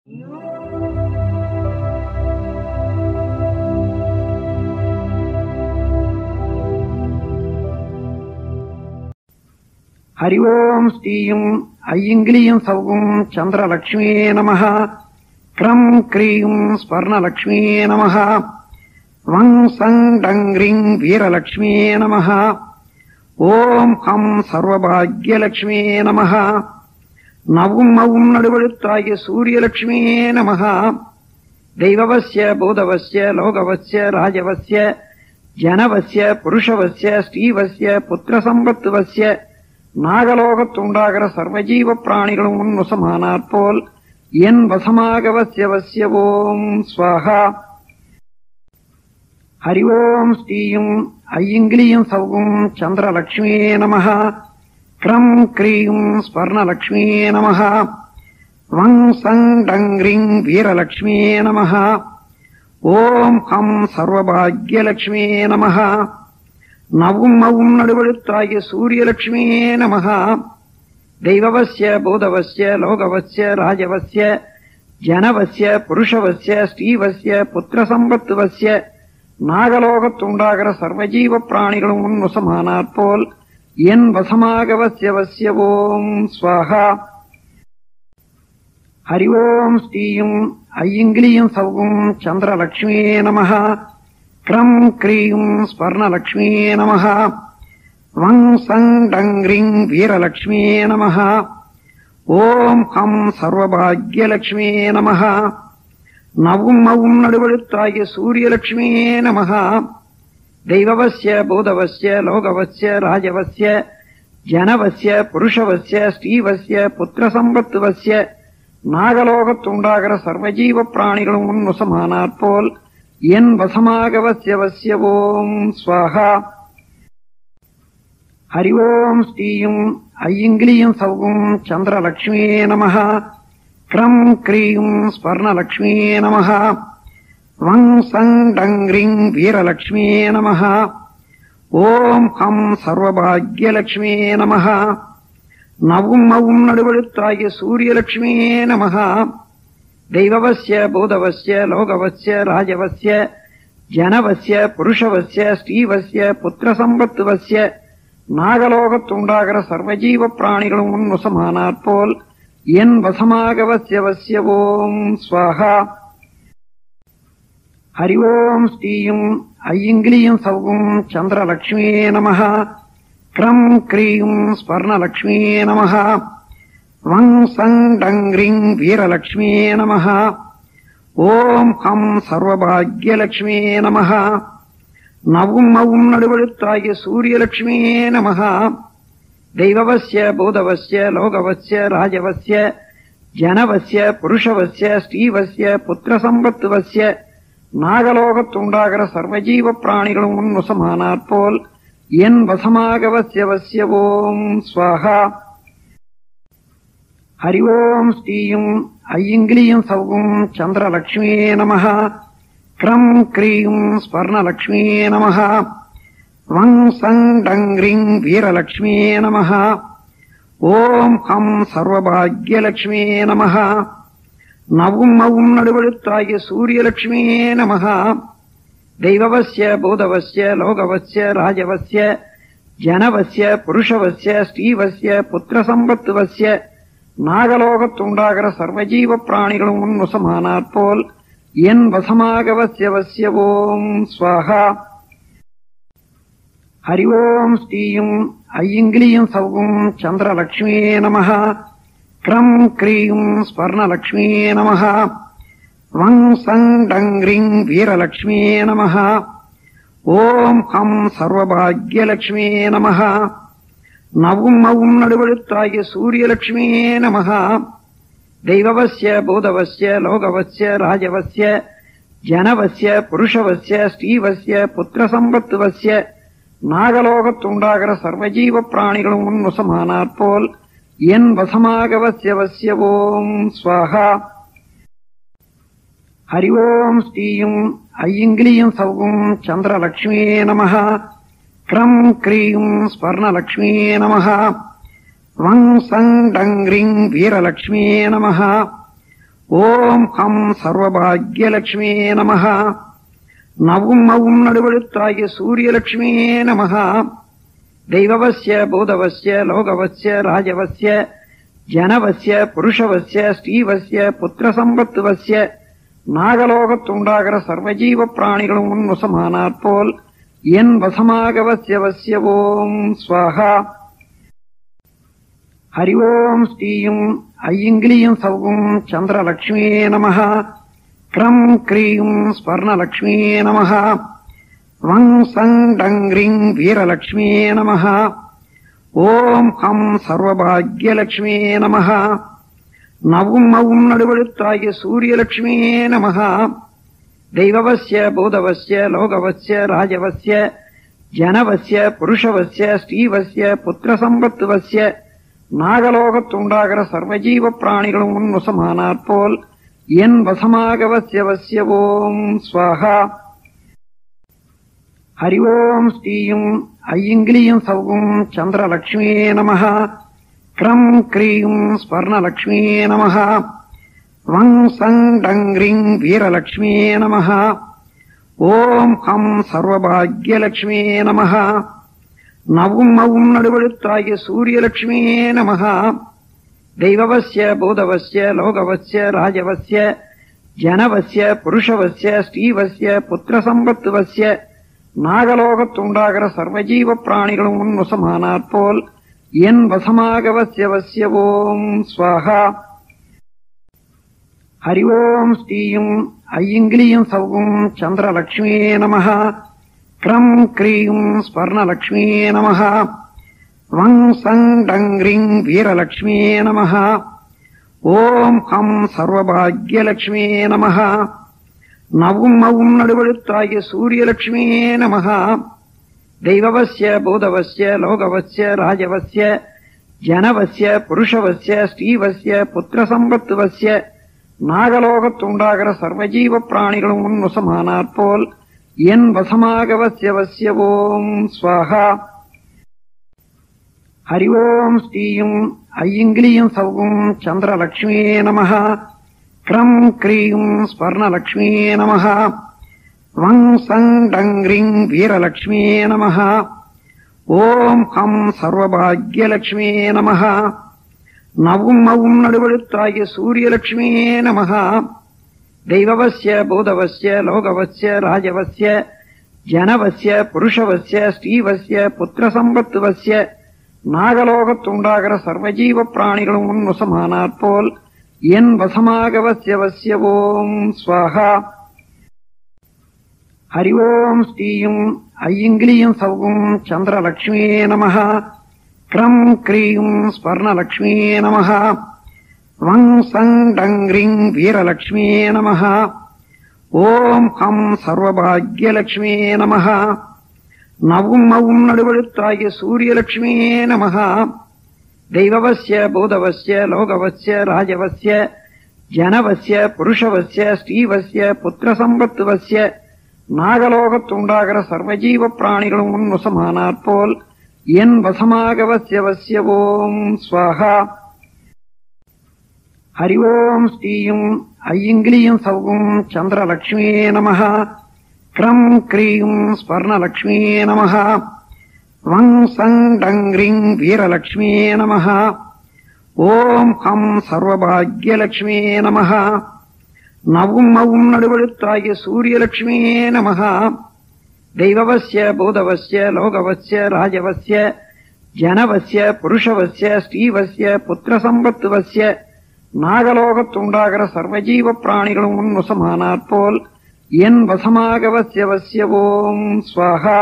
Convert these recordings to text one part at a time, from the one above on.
हरि ओम् श्रीयम् ऐयङ्गिलीयम् सौगुम् चन्द्रलक्ष्म्ये नमः क्रम् क्रीम् स्वर्णलक्ष्म्ये नमः वम् सम् डङ्ग्रिम् वीरलक्ष्म्ये नमः ஓம் ஹம் சர்வபாக்யலட்சுமியே நமஹ நவும் மவும் நடுவழுத்தாகிய சூரியலட்சுமியே நமஹ தெய்வவசிய பூதவசிய லோகவசிய ராஜவசிய ஜனவசிய புருஷவசிய ஸ்ரீவசிய புத்திரசம்பத்துவசிய நாகலோகத்துண்டாகிற சர்வஜீவ பிராணிகளும் உன் வசமானாற் போல் என் வசமாக வசிய வசிய ஓம் ஸ்வாகா हरि ओम् श्रीयम् ऐयङ्गिलीयम् सौगुम् चन्द्रलक्ष्म्ये नमः क्रम् क्रीम् स्वर्णलक्ष्म्ये नमः वम् सम् डङ्ग्रिम् वीरलक्ष्म्ये नमः ஓம் ஹம் சர்வபாக்யலட்சுமியே நமஹ நவும் மவும் நடுவழுத்தாகிய சூரியலட்சுமியே நமஹ தெய்வவசிய பூதவசிய லோகவசிய ராஜவசிய ஜனவசிய புருஷவசிய ஸ்ரீவசிய புத்திரசம்பத்துவசிய நாகலோகத்துண்டாகிற சர்வஜீவ பிராணிகளும் உன் வசமானாற் போல் என் வசமாக வசிய வசிய ஓம் ஸ்வாகா ஹரி ஓம் ஸ்ரீயும் ஐயங்கிலியும் சௌகும் சந்திரலக்ஷ்மியே நமஹ க்ரம் க்ரீம் ஸ்வர்ணலக்ஷ்மியே நமஹ வங் சங் டங்க்ரிங் வீரலக்ஷ்மியே நமஹ ஓம் ஹம் சர்வபாக்யலக்ஷ்மியே நமஹ நவும் மவும் நடுவழுத்தாகிய சூரியலட்சுமியே நமஹ தெய்வவசிய பூதவசிய லோகவசிய ராஜவசிய ஜனவசிய புருஷவசிய ஸ்ரீவசிய புத்திரசம்பத்துவசிய நாகலோகத்துண்டாகிற சர்வஜீவ பிராணிகளும் உன் வசமானாற் போல் என் வசமாக வசிய வசிய ஓம் ஸ்வாகா ஹரி ஓம் ஸ்ரீயும் ஐயங்கிலியும் சௌகும் சந்திரலக்ஷ்மியே நமஹ क्रम् क्रीम् स्वर्णलक्ष्म्ये नमः वम् सम् डङ्ग्रिम् वीरलक्ष्म्ये नमः ஓம் ஹம் சர்வபாக்யலட்சுமியே நமஹ நவும் மவும் நடுவழுத்தாகிய சூரியலட்சுமியே நமஹ தெய்வவசிய பூதவசிய லோகவசிய ராஜவசிய ஜனவசிய புருஷவசிய ஸ்ரீவசிய புத்திரசம்பத்துவசிய நாகலோகத்துண்டாகிற சர்வஜீவ பிராணிகளும் உன் வசமானாற் போல் என் வசமாக வசிய வசிய ஓம் ஸ்வாகா ஹரி ஓம் ஸ்ரீயும் ஐயங்கிலியும் சௌகும் சந்திரலக்ஷ்மியே நமஹ க்ரம் க்ரீம் ஸ்வர்ணலக்ஷ்மியே நமஹ வங் சங் டங்க்ரிங் வீரலக்ஷ்மியே நமஹ ஓம் ஹம் சர்வபாக்யலட்சுமியே நமஹ நவும் மவும் நடுவழுத்தாகிய சூரியலட்சுமியே நமஹ தெய்வவசிய பூதவசிய லோகவசிய ராஜவசிய ஜனவசிய புருஷவசிய ஸ்ரீவசிய புத்திரசம்பத்துவசிய நாகலோகத்துண்டாகிற சர்வஜீவ பிராணிகளும் உன் வசமானாற் போல் என் வசமாக வசிய வசிய ஓம் ஸ்வாகா ஹரி ஓம் ஸ்ரீயும் ஐயங்கிலியும் சௌகும் சந்திரலக்ஷ்மியே நமஹ க்ரம் க்ரீம் ஸ்வர்ணலக்ஷ்மியே நமஹ வங் சங் டங்க்ரிங் வீரலக்ஷ்மியே நமஹ ஓம் ஹம் சர்வபாக்யலட்சுமியே நமஹ நவும் மவும் நடுவழுத்தாகிய சூரியலட்சுமியே நமஹ தெய்வவசிய பூதவசிய லோகவசிய ராஜவசிய ஜனவசிய புருஷவசிய ஸ்ரீவசிய புத்திரசம்பத்துவசிய நாகலோகத்துண்டாகிற சர்வஜீவ பிராணிகளும் உன் வசமானாற் போல் என் வசமாக வசிய வசிய ஓம் ஸ்வாகா ஹரி ஓம் ஸ்ரீயும் ஐயங்கிலியும் சௌகும் சந்திரலக்ஷ்மியே நமஹ க்ரம் க்ரீம் ஸ்வர்ணலக்ஷ்மியே நமஹ வங் சங் டங்க்ரிங் வீரலக்ஷ்மியே நமஹ ஓம் ஹம் சர்வபாக்யலட்சுமியே நமஹ நவும் மவும் நடுவழுத்தாகிய சூரியலட்சுமியே நமஹ தெய்வவசிய பூதவசிய லோகவசிய ராஜவசிய ஜனவசிய புருஷவசிய ஸ்ரீவசிய புத்திரசம்பத்துவசிய நாகலோகத்துண்டாகிற சர்வஜீவ பிராணிகளும் உன் வசமானாற் போல் என் வசமாக வசிய வசிய ஓம் ஸ்வாகா ஹரி ஓம் ஸ்ரீயும் ஐயங்கிலியும் சௌகும் சந்திரலக்ஷ்மியே நமஹ க்ரம் க்ரீம் ஸ்வர்ணலக்ஷ்மியே நமஹ வங் சங் டங்க்ரிங் வீரலக்ஷ்மியே நமஹ ஓம் ஹம் சர்வபாகியலட்சுமியே நமஹ நவும் மவும் நடுவெழுத்தாகிய சூரியலட்சுமியே நமஹ தெய்வவசிய பூதவசிய லோகவசிய ராஜவசிய ஜனவசிய புருஷவசிய ஸ்ரீவசிய புத்திரசம்பத்துவசிய நாகலோகத்துண்டாகிற சர்வஜீவ பிராணிகளும் உன் வசமானாற் போல் என் வசமாக வசிய வசிய ஓம் ஸ்வாகா ஹரி ஓம் ஸ்ரீயும் ஐயங்கிலியும் சௌகும் சந்திரலக்ஷ்மியே நமஹ கிரம் கிரீம் ஸ்வர்ணலக்ஷ்மியே நமஹ வங் சங் டங் ரிங் வீரலக்ஷ்மியே நமஹ ஓம் ஹம் சர்வபாகியலக்ஷ்மியே நமஹ நவும் மவும் நடுவெழுத்தாகிய சூரியலக்ஷ்மியே நமஹ தெய்வவசிய பூதவசிய லோகவசிய ராஜவசிய ஜனவசிய புருஷவசிய ஸ்ரீவசிய புத்திரசம்பத்துவசிய நாகலோகத்துண்டாகிற சர்வஜீவ பிராணிகளும் உன் வசமானாற் போல் என் வசமாக வசிய வசிய ஓம் ஸ்வாகா ஹரி ஓம் ஸ்ரீயும் ஐயங்கிலியும் சௌகும் சந்திரலக்ஷ்மியே நமஹ கிரம் கிரீம் ஸ்வர்ணலக்ஷ்மியே நமஹ வங் சங் டங் ரிங் வீரலக்ஷ்மியே நமஹ ஓம் ஹம் சர்வபாகியலக்ஷ்மியே நமஹ நவும் மவும் நடுவெழுத்தாகிய சூரியலக்ஷ்மியே நமஹ தெய்வவசிய பூதவசிய லோகவசிய ராஜவசிய ஜனவசிய புருஷவசிய ஸ்ரீவசிய புத்திரசம்பத்துவசிய நாகலோகத்துண்டாகிற சர்வஜீவ பிராணிகளும் உன் வசமானாற் போல் என் வசமாக வசிய வசிய ஓம் ஸ்வாகா ஹரி ஓம் ஸ்ரீயும் ஐயங்கிலியும் சௌகும் சந்திரலக்ஷ்மியே நமஹ கிரம் கிரீம் ஸ்வர்ணலக்ஷ்மியே நமஹ வங் சங் டங் ரிங் வீரலக்ஷ்மியே நமஹ ஓம் ஹம் சர்வபாகியலக்ஷ்மியே நமஹ நவும் மவும் நடுவெழுத்தாகிய சூரியலக்ஷ்மியே நமஹ தெய்வவசிய பூதவசிய லோகவசிய ராஜவசிய ஜனவசிய புருஷவசிய ஸ்ரீவசிய புத்திரசம்பத்துவசிய நாகலோகத்துண்டாகிற சர்வஜீவ பிராணிகளும் உன் வசமானாற் போல் என் வசமாக வசிய வசிய ஓம் ஸ்வாகா ஹரி ஓம் ஸ்ரீயும் ஐயங்கிலியும் சௌகும் சந்திரலக்ஷ்மியே நமஹ கிரம் கிரீம் ஸ்வர்ணலக்ஷ்மியே நமஹ வங் சங் டங் ரிங் வீரலக்ஷ்மியே நமஹ ஓம் ஹம் சர்வபாகியலக்ஷ்மியே நமஹ நவும் மவும் நடுவெழுத்தாகிய சூரியலக்ஷ்மியே நமஹ தெய்வவசிய பூதவசிய லோகவசிய ராஜவசிய ஜனவசிய புருஷவசிய ஸ்ரீவசிய புத்திரசம்பத்துவசிய நாகலோகத்துண்டாகிற சர்வஜீவ பிராணிகளும் உன் வசமானாற் போல் என் வசமாக வசிய வசிய ஓம் ஸ்வாகா ஹரி ஓம் ஸ்ரீயும் ஐயங்கிலியும் சௌகும் சந்திரலக்ஷ்மியே நமஹ கிரம் கிரீம் ஸ்வர்ணலக்ஷ்மியே நமஹ வங் சங் டங் ரிங் வீரலக்ஷ்மியே நமஹ ஓம் ஹம் சர்வபாகியலக்ஷ்மியே நமஹ நவும் மவும் நடுவெழுத்தாகிய சூரியலக்ஷ்மியே நமஹ தெய்வவசிய பூதவசிய லோகவசிய ராஜவசிய ஜனவசிய புருஷவசிய ஸ்ரீவசிய புத்திரசம்பத்துவசிய நாகலோகத்துண்டாகிற சர்வஜீவ பிராணிகளும் உன் வசமானாற் போல் என் வசமாக வசிய வசிய ஓம் ஸ்வாகா ஹரி ஓம் ஸ்ரீயும் ஐயங்கிலியும் சௌகும் சந்திரலக்ஷ்மியே நமஹ கிரம் கிரீம் ஸ்வர்ணலக்ஷ்மியே நமஹ வங் சங் டங் ரிங் வீரலக்ஷ்மியே நமஹ ஓம் ஹம் சர்வபாகியலக்ஷ்மியே நமஹ நவும் மவும் நடுவெழுத்தாகிய சூரியலக்ஷ்மியே நமஹ தெய்வவசிய பூதவசிய லோகவசிய ராஜவசிய ஜனவசிய புருஷவசிய ஸ்ரீவசிய புத்திரசம்பத்துவசிய நாகலோகத்துண்டாகிற சர்வஜீவ பிராணிகளும் உன் வசமானாற் போல் என் வசமாக வசிய வசிய ஓம் ஸ்வாகா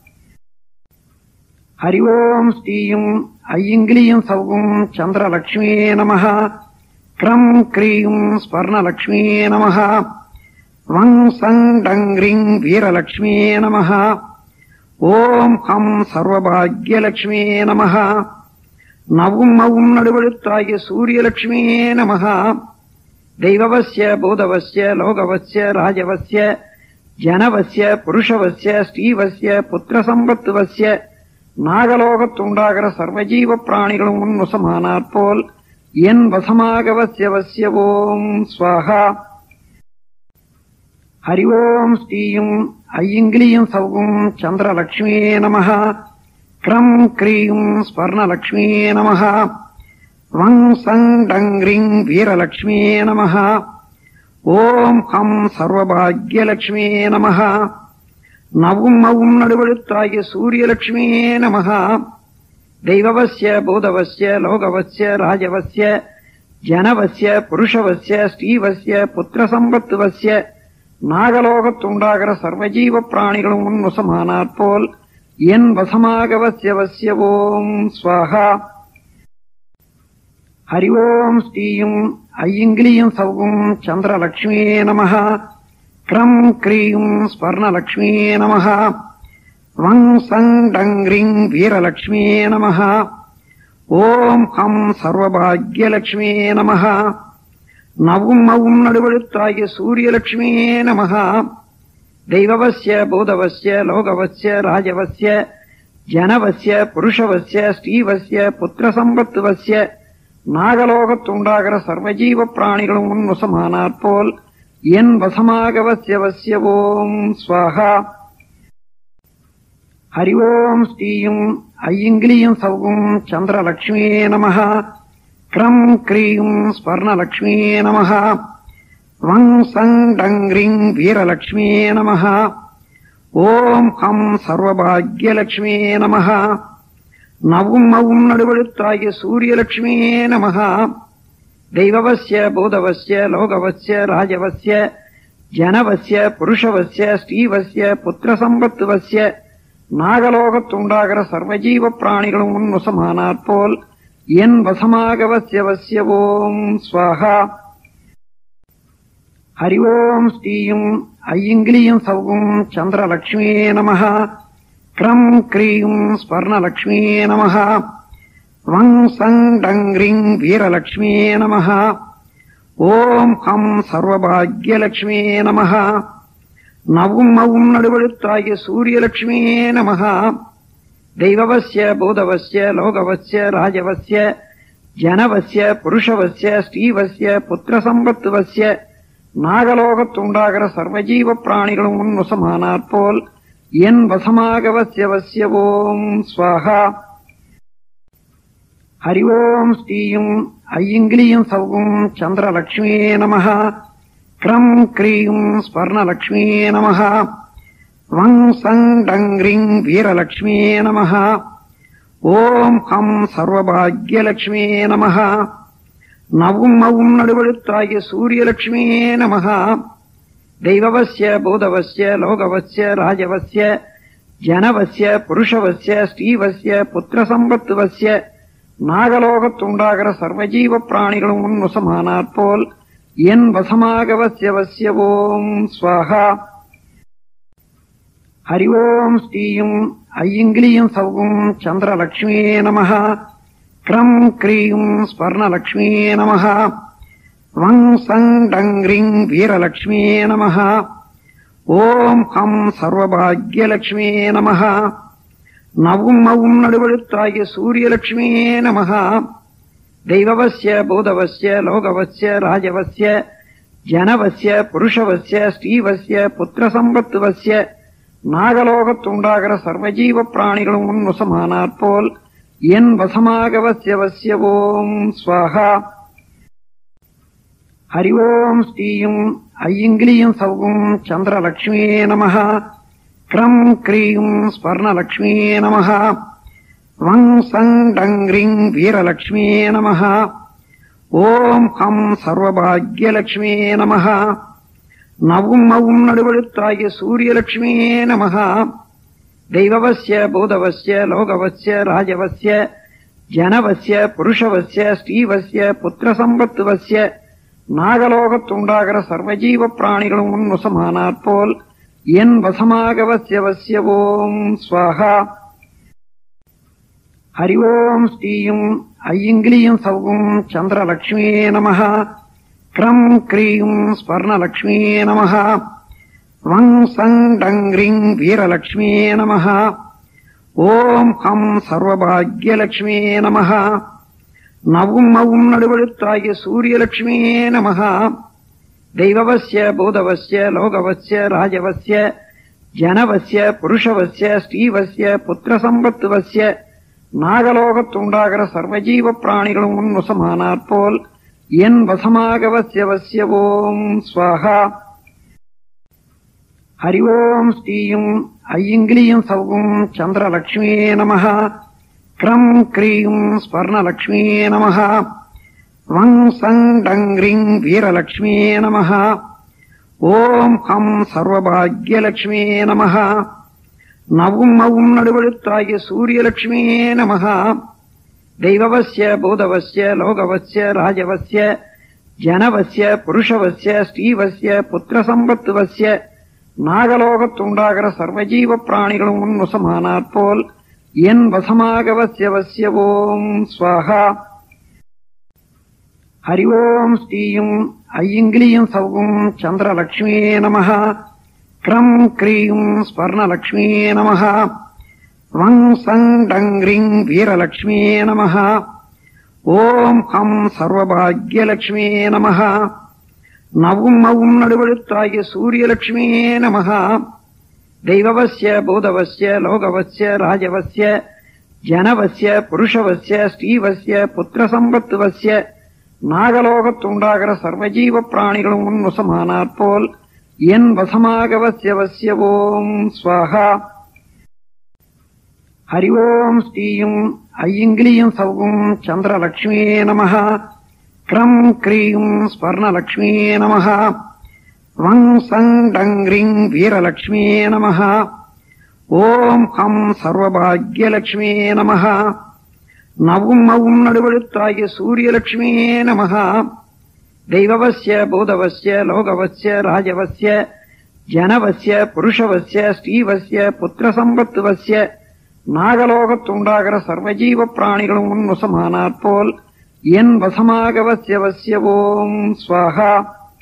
ஹரி ஓம் ஸ்ரீயும் ஐயங்கிலியும் சௌகும் சந்திரலக்ஷ்மியே நமஹ கிரம் கிரீம் ஸ்வர்ணலக்ஷ்மியே நமஹ வங் சங் டங் ரிங் வீரலக்ஷ்மியே நமஹ ஓம் ஹம் சர்வபாகியலக்ஷ்மியே நமஹ நவும் மவும் நடுவெழுத்தாகிய சூரியலக்ஷ்மியே நமஹ தெய்வவசிய பூதவசிய லோகவசிய ராஜவசிய ஜனவசிய புருஷவசிய ஸ்ரீவசிய புத்திரசம்பத்துவசிய நாகலோகத்துண்டாகிற சர்வஜீவ பிராணிகளும் உன் வசமானாற் போல் என் வசமாகவசிய வசிய ஓம் ஸ்வாகா ஹரி ஓம் ஸ்ரீயும் ஐயங்கிலியும் சௌகும் சந்திரலக்ஷ்மியே நம கிரம் கிரீம் ஸ்வர்ணலக்ஷ்மியே நம வங் சங் டங் ரிங் வீரலக்ஷ்மியே நம ஓம் ஹம் சர்வபாகியலக்ஷ்மியே நம நவும் மவும் நடுவழுத்தாகிய சூரியலக்ஷ்மியே நம தெய்வவசிய பூதவசிய லோகவசிய ராஜவசிய ஜனவசிய புருஷவசிய ஸ்ரீவசிய புத்திரசம்பத்துவசிய நாகலோகத்துண்டாகிற சர்வஜீவ பிராணிகளும் உன் வசமானாற் போல் என் வசமாகவசிய வசிய ஓம் ஸ்வாகா ஹரி ஓம் ஸ்ரீயும் ஐயங்கிலியும் சௌகும் சந்திரலக்ஷ்மியே நம கிரம் கிரீம் ஸ்வர்ணலக்ஷ்மியே நம வங் சங் டங் ரிங் வீரலக்ஷ்மியே நம ஓம் ஹம் சர்வபாகியலக்ஷ்மியே நம நவும் மவும் நடுவழுத்தாகிய சூரியலக்ஷ்மியே நம தெய்வவசிய பூதவசிய லோகவசிய ராஜவசிய ஜனவசிய புருஷவசிய ஸ்ரீவசிய புத்திரசம்பத்துவசிய நாகலோகத்துண்டாகிற சர்வஜீவ பிராணிகளும் உன் வசமானாற் போல் என் வசமாகவசிய வசிய ஓம் ஸ்வாகா ஹரி ஓம் ஸ்ரீயும் ஐயங்கிலியும் சௌகும் சந்திரலக்ஷ்மியே நம கிரம் கிரீம் ஸ்வர்ணலக்ஷ்மியே நம வங் சங் டங் ரிங் வீரலக்ஷ்மியே நம ஓம் ஹம் சர்வபாகியலக்ஷ்மியே நம நவும் மவும் நடுவழுத்தாகிய சூரியலக்ஷ்மியே நம தெய்வவசிய பூதவசிய லோகவசிய ராஜவசிய ஜனவசிய புருஷவசிய ஸ்ரீவசிய புத்திரசம்பத்துவசிய நாகலோகத்துண்டாகிற சர்வஜீவ பிராணிகளும் உன் வசமானாற் போல் என் வசமாகவசிய வசிய ஓம் ஸ்வாகா ஹரி ஓம் ஸ்ரீயும் ஐயங்கிலியும் சௌகும் சந்திரலக்ஷ்மியே நம கிரம் கிரீம் ஸ்வர்ணலக்ஷ்மியே நம வங் சங் டங் ரிங் வீரலக்ஷ்மியே நம ஓம் ஹம் சர்வபாகியலக்ஷ்மியே நம நவும் மவும் நடுவழுத்தாகிய சூரியலக்ஷ்மியே நம தெய்வவசிய பூதவசிய லோகவசிய ராஜவசிய ஜனவசிய புருஷவசிய ஸ்ரீவசிய புத்திரசம்பத்துவசிய நாகலோகத்துண்டாகிற சர்வஜீவ பிராணிகளும் உன் வசமானாற் போல் என் வசமாகவசிய வசிய ஓம் ஸ்வாகா ஹரி ஓம் ஸ்ரீயும் ஐயங்கிலியும் சௌகும் சந்திரலக்ஷ்மியே நம கிரம் கிரீம் ஸ்வர்ணலக்ஷ்மியே நம வங் சங் டங் ரிங் வீரலக்ஷ்மியே நம ஓம் ஹம் சர்வபாகியலக்ஷ்மியே நம நவும் மவும் நடுவழுத்தாகிய சூரியலக்ஷ்மியே நம தெய்வவசிய பூதவசிய லோகவசிய ராஜவசிய ஜனவசிய புருஷவசிய ஸ்ரீவசிய புத்திரசம்பத்துவசிய நாகலோகத்துண்டாகிற சர்வஜீவ பிராணிகளும் உன் வசமானாற் போல் என் வசமாகவசிய வசிய ஓம் ஸ்வாகா ஹரி ஓம் ஸ்ரீயும் ஐயங்கிலியும் சௌகும் சந்திரலக்ஷ்மியே நம கிரம் கிரீம் ஸ்வர்ணலக்ஷ்மியே நம வங் சங் டங் ரிங் வீரலக்ஷ்மியே நம ஓம் ஹம் சர்வபாகியலக்ஷ்மியே நம நவும் மவும் நடுவழுத்தாகிய சூரியலக்ஷ்மியே நம தெய்வவசிய பூதவசிய லோகவசிய ராஜவசிய ஜனவசிய புருஷவசிய ஸ்ரீவசிய புத்திரசம்பத்துவசிய நாகலோகத்துண்டாகிற சர்வஜீவ பிராணிகளும் உன் வசமானாற் போல் என் வசமாகவசிய வசிய ஓம் ஸ்வாகா ஹரி ஓம் ஸ்ரீயும் ஐயங்கிலியும் சௌகும் சந்திரலக்ஷ்மியே நம கிரம் கிரீம் ஸ்வர்ணலக்ஷ்மியே நம வங் சங் டங் ரிங் வீரலக்ஷ்மியே நம ஓம் ஹம் சர்வபாகியலக்ஷ்மியே நம நவும் மவும் நடுவழுத்தாகிய சூரியலக்ஷ்மியே நம தெய்வவசிய பூதவசிய லோகவசிய ராஜவசிய ஜனவசிய புருஷவசிய ஸ்ரீவசிய புத்திரசம்பத்துவசிய நாகலோகத்துண்டாகிற சர்வஜீவ பிராணிகளும் உன் வசமானாற் போல் என் வசமாகவசிய வசிய ஓம் ஸ்வாகா ஹரி ஓம் ஸ்ரீயும் ஐயங்கிலியும் சௌகும் சந்திரலக்ஷ்மியே நம கிரம் கிரீம் ஸ்வர்ணலக்ஷ்மியே நம வங் சங் டங் ரிங் வீரலக்ஷ்மியே நம ஓம் ஹம் சர்வபாகியலக்ஷ்மியே நம நவும் மவும் நடுவழுத்தாகிய சூரியலட்சுமியே நமஹ தெய்வவசிய பூதவசிய லோகவசிய ராஜவசிய ஜனவசிய புருஷவசிய ஸ்ரீவசிய புத்திரசம்பத்துவசிய நாகலோகத்துண்டாகிற சர்வஜீவ பிராணிகளும் உன் வசமானாற் போல் என் வசமாக வசிய வசிய ஓம் ஸ்வாகா ஹரி ஓம் ஸ்ரீயும் ஐயங்கிலியும் சௌகும் சந்திரலக்ஷ்மியே நமஹ கிரம் கிரீம் ஸ்வர்ணலக்ஷ்மியே நமஹ வங் சங் டங் ரிங் வீரலக்ஷ்மியே நமஹ ஓம் ஹம் சர்வபாக்யலக்ஷ்மியே நமஹ நவும் மவும் நடுவழுத்தாகிய சூரியலக்ஷ்மியே நமஹ தெய்வவசிய பூதவசிய லோகவசிய ராஜவசிய ஜனவசிய புருஷவசிய ஸ்ரீவசிய புத்திரசம்பத்துவசிய நாகலோகத்துண்டாகிற சர்வஜீவ பிராணிகளும் உன் வசமானாற் போல் என் வசமாக வசிய வசிய ஓம் ஸ்வாகா ஹரி ஓம் ஸ்ரீயும் ஐயங்கிலியும் சௌகும் சந்திரலக்ஷ்மியே நமஹ கிரம் கிரீம் ஸ்வர்ணலக்ஷ்மியே நமஹ வங் சங் டங் ரிங் வீரலக்ஷ்மியே நமஹ ஓம் ஹம் சர்வபாக்யலக்ஷ்மியே நமஹ நவும் மவும் நடுவழுத்தாகிய சூரியலக்ஷ்மியே நமஹ தெய்வவசிய பூதவசிய லோகவசிய ராஜவசிய ஜனவசிய புருஷவசிய ஸ்ரீவசிய புத்திரசம்பத்துவசிய நாகலோகத்துண்டாகிற சர்வஜீவ பிராணிகளும் உன் வசமானாற் போல் என் வசமாக வசிய வசிய ஓம் ஸ்வாகா ஹரி ஓம் ஸ்ரீயும் ஐயங்கிலியும் சௌகும் சந்திரலக்ஷ்மியே நமஹ கிரம் கிரீம் ஸ்வர்ணலக்ஷ்மியே நமஹ வங் சங் டங் ரிங் வீரலக்ஷ்மியே நமஹ ஓம் ஹம் சர்வபாக்யலக்ஷ்மியே நமஹ நவும் மவும் நடுவழுத்தாகிய சூரியலக்ஷ்மியே நமஹ தெய்வவசிய பூதவசிய லோகவசிய ராஜவசிய ஜனவசிய புருஷவசிய ஸ்ரீவசிய புத்திரசம்பத்துவசிய நாகலோகத்துண்டாகிற சர்வஜீவ பிராணிகளும் உன் வசமானாற் போல் என் வசமாக வசிய வசிய ஓம் ஸ்வாகா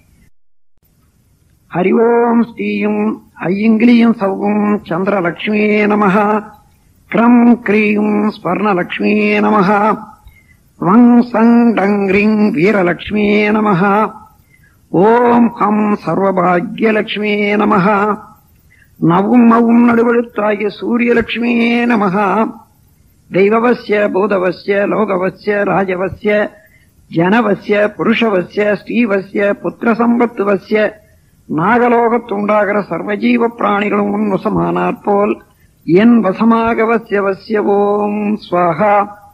ஹரி ஓம் ஸ்ரீயும் ஐயங்கிலியும் சௌகும் சந்திரலக்ஷ்மியே நமஹ கிரம் கிரீம் ஸ்வர்ணலக்ஷ்மியே நமஹ வங் சங் டங் ரிங் வீரலக்ஷ்மியே நமஹ ஓம் ஹம் சர்வபாக்யலக்ஷ்மியே நமஹ நவும் மவும் நடுவழுத்தாகிய சூரியலக்ஷ்மியே நமஹ தெய்வவசிய பூதவசிய லோகவசிய ராஜவசிய ஜனவசிய புருஷவசிய ஸ்ரீவசிய புத்திரசம்பத்துவசிய நாகலோகத்துண்டாகிற சர்வஜீவ பிராணிகளும் உன் வசமானாற் போல் என் வசமாக வசிய வசிய ஓம் ஸ்வாகா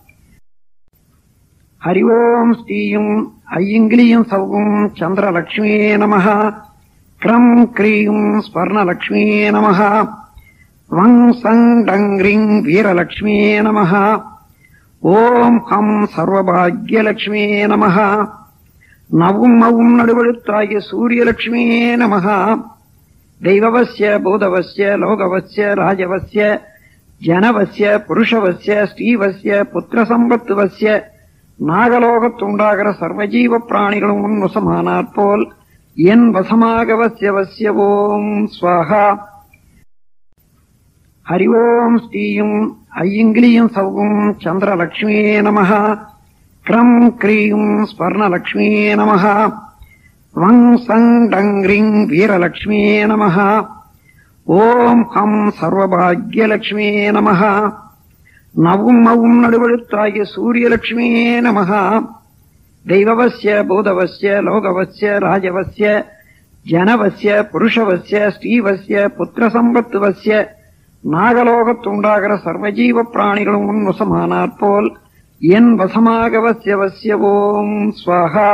ஹரி ஓம் ஸ்ரீயும் ஐயங்கிலியும் சௌகும் சந்திரலக்ஷ்மியே நமஹ கிரம் கிரீம் ஸ்வர்ணலக்ஷ்மியே நமஹ வங் சங் டங் ரிங் வீரலக்ஷ்மியே நமஹ ஓம் ஹம் சர்வபாக்யலக்ஷ்மியே நமஹ நவும் மவும் நடுவழுத்தாகிய சூரியலக்ஷ்மியே நமஹ தெய்வவசிய பூதவசிய லோகவசிய ராஜவசிய ஜனவசிய புருஷவசிய ஸ்ரீவசிய புத்திரசம்பத்துவசிய நாகலோகத்துண்டாகிற சர்வஜீவ பிராணிகளும் உன் வசமானாற் போல் என் வசமாக வசிய வசிய ஓம் ஸ்வாகா ஹரி ஓம் ஸ்ரீயும் ஐயங்கிலியும் சௌகும் சந்திரலக்ஷ்மியே நமஹ கிரம் கிரீம் ஸ்வர்ணலக்ஷ்மியே நமஹ வங் சங் டங் ரிங் வீரலக்ஷ்மியே நமஹ ஓம் ஹம் சர்வபாக்யலக்ஷ்மியே நமஹ நவும் மவும் நடுவழுத்தாகிய சூரியலக்ஷ்மியே நமஹ தெய்வவசிய பூதவசிய லோகவசிய ராஜவசிய ஜனவசிய புருஷவசிய ஸ்ரீவசிய புத்திரசம்பத்துவசிய நாகலோகத்துண்டாகிற சர்வஜீவ பிராணிகளும் உன் வசமானாற் போல் என் வசமாக வசிய வசிய ஓம் ஸ்வாகா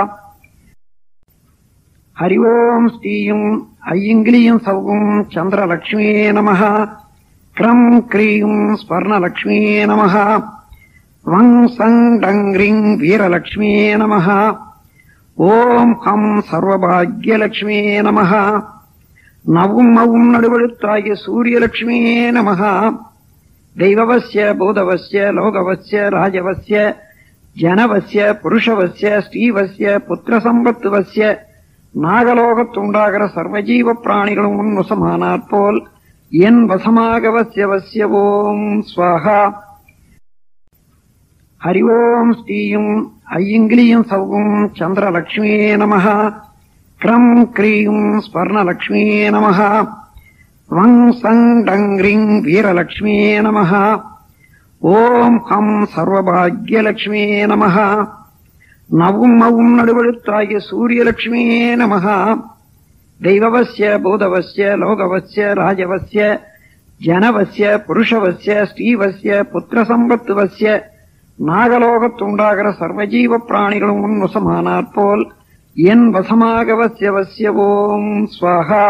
ஹரி ஓம் ஸ்ரீயும் ஐயங்கிலியும் சௌகும் சந்திரலக்ஷ்மியே நமஹ கிரம் கிரீம் ஸ்வர்ணலக்ஷ்மியே நமஹ வங் சங் டங் ரிங் வீரலக்ஷ்மியே நமஹ ஓம் ஹம் சர்வபாக்யலக்ஷ்மியே நமஹ நவும் மவும் நடுவழுத்தாகிய சூரியலக்ஷ்மியே நமஹ தெய்வவசிய பூதவசிய லோகவசிய ராஜவசிய ஜனவசிய புருஷவசிய ஸ்ரீவசிய புத்திரசம்பத்துவசிய நாகலோகத்துண்டாகிற சர்வஜீவ பிராணிகளும் உன் வசமானாற் போல் என் வசமாக வசிய வசிய ஓம் ஸ்வாகா हरि ओम् श्रीयुम् ऐयङ्ग्लीयम् सौगुम् चन्द्रलक्ष्म्ये नमः क्रम् क्रीम् स्वर्णलक्ष्म्ये नमः वम् सम् डङ्ग्रिम् वीरलक्ष्म्ये नमः ஓம் ஹம் சர்வபாகியலட்சுமியே நமக நவும் மவும் நடுவழுத்தாகிய சூரியலட்சுமியே நமக தெய்வவசிய பூதவசிய லோகவசிய ராஜவசிய ஜனவசிய புருஷவசிய ஸ்ரீவசிய புத்திரசம்பத்துவசிய நாகலோகத்துண்டாகிற சர்வஜீவ பிராணிகளும் உன் வசமானாற் போல் என் வசமாக வசிய வசிய ஓம் ஸ்வாகா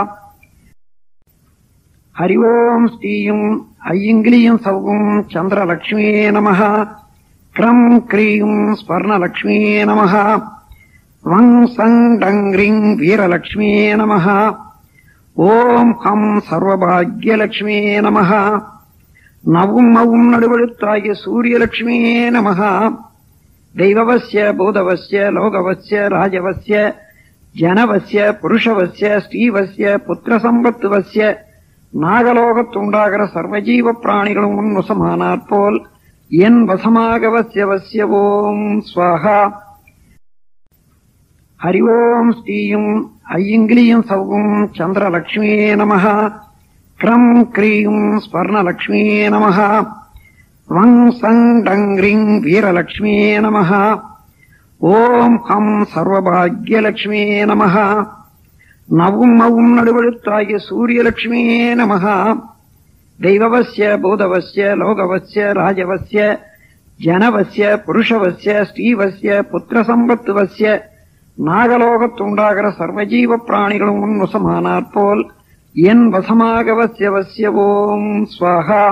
हरि ओम् श्रीयुम् ऐयङ्ग्लीयम् सौगुम् चन्द्रलक्ष्म्ये नमः क्रम् क्रीम् स्वर्णलक्ष्म्ये नमः वम् सम् डङ्ग्रिम् वीरलक्ष्म्ये नमः ஓம் ஹம் சர்வபாகியலட்சுமியே நமக நவும் மவும் நடுவழுத்தாகிய சூரியலட்சுமியே நமக தெய்வவசிய பூதவசிய லோகவசிய ராஜவசிய ஜனவசிய புருஷவசிய ஸ்ரீவசிய புத்திரசம்பத்துவசிய நாகலோகத்துண்டாகிற சர்வஜீவ பிராணிகளும் உன் வசமானாற் போல் என் வசமாக வசிய வசிய ஓம் ஸ்வாகா ஹரி ஓம் ஸ்ரீயும் ஐயங்கிலியும் சௌகும் சந்திரலக்ஷ்மியே நமக க்ரம் க்ரீம் ஸ்வர்ணலக்ஷ்மியே நமக வங் சங் டங்க்ரிங் வீரலக்ஷ்மியே நமக ஓம் ஹம் சர்வபாகியலக்ஷ்மியே நமக நவும் மவும் நடுவழுத்தாகிய சூரியலட்சுமியே நமக தெய்வவசிய பூதவசிய லோகவசிய ராஜவசிய ஜனவசிய புருஷவசிய ஸ்ரீவசிய புத்திரசம்பத்துவசிய நாகலோகத்துண்டாகிற சர்வஜீவ பிராணிகளும் உன் வசமானாற் போல் என் வசமாக வசிய வசிய ஓம் ஸ்வாகா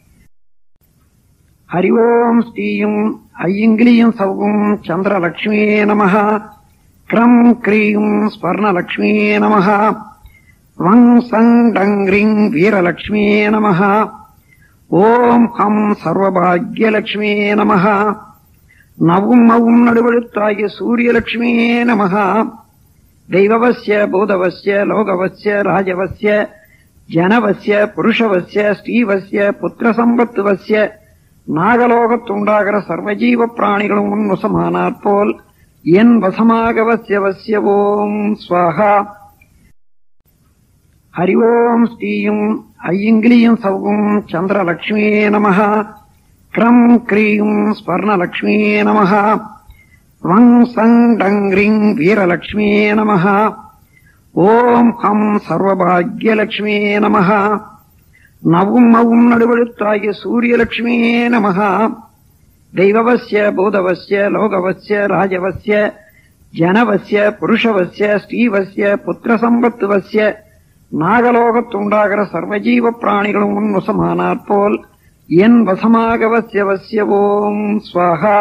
ஹரி ஓம் ஸ்ரீயும் ஐயங்கிலியும் சௌகும் சந்திரலக்ஷ்மியே நமக क्रम् क्रीम् स्वर्णलक्ष्म्ये नमः वम् सम् डङ्ग्रिम् वीरलक्ष्म्ये नमः ஓம் ஹம் சர்வபாகியலட்சுமியே நமக நவும் மவும் நடுவழுத்தாகிய சூரியலட்சுமியே நமக தெய்வவசிய பூதவசிய லோகவசிய ராஜவசிய ஜனவசிய புருஷவசிய ஸ்ரீவசிய புத்திரசம்பத்துவசிய நாகலோகத்துண்டாகிற சர்வஜீவ பிராணிகளும் உன் வசமானாற் போல் என் வசமாக வசிய வசிய ஓம் ஸ்வாகா ஹரி ஓம் ஸ்ரீயும் ஐயங்கிலியும் சௌகும் சந்திரலக்ஷ்மியே நமக க்ரம் க்ரீம் ஸ்வர்ணலக்ஷ்மியே நமக வங் சங் டங்க்ரிங் வீரலக்ஷ்மியே நமக ஓம் ஹம் சர்வபாகியலட்சுமியே நமக நவும் மவும் நடுவழுத்தாகிய சூரியலட்சுமியே நமக தெய்வவசிய பூதவசிய லோகவசிய ராஜவசிய ஜனவசிய புருஷவசிய ஸ்ரீவசிய புத்திரசம்பத்துவசிய நாகலோகத்துண்டாகிற சர்வஜீவ பிராணிகளும் உன் வசமானாற் போல் என் வசமாக வசிய வசிய ஓம் ஸ்வாகா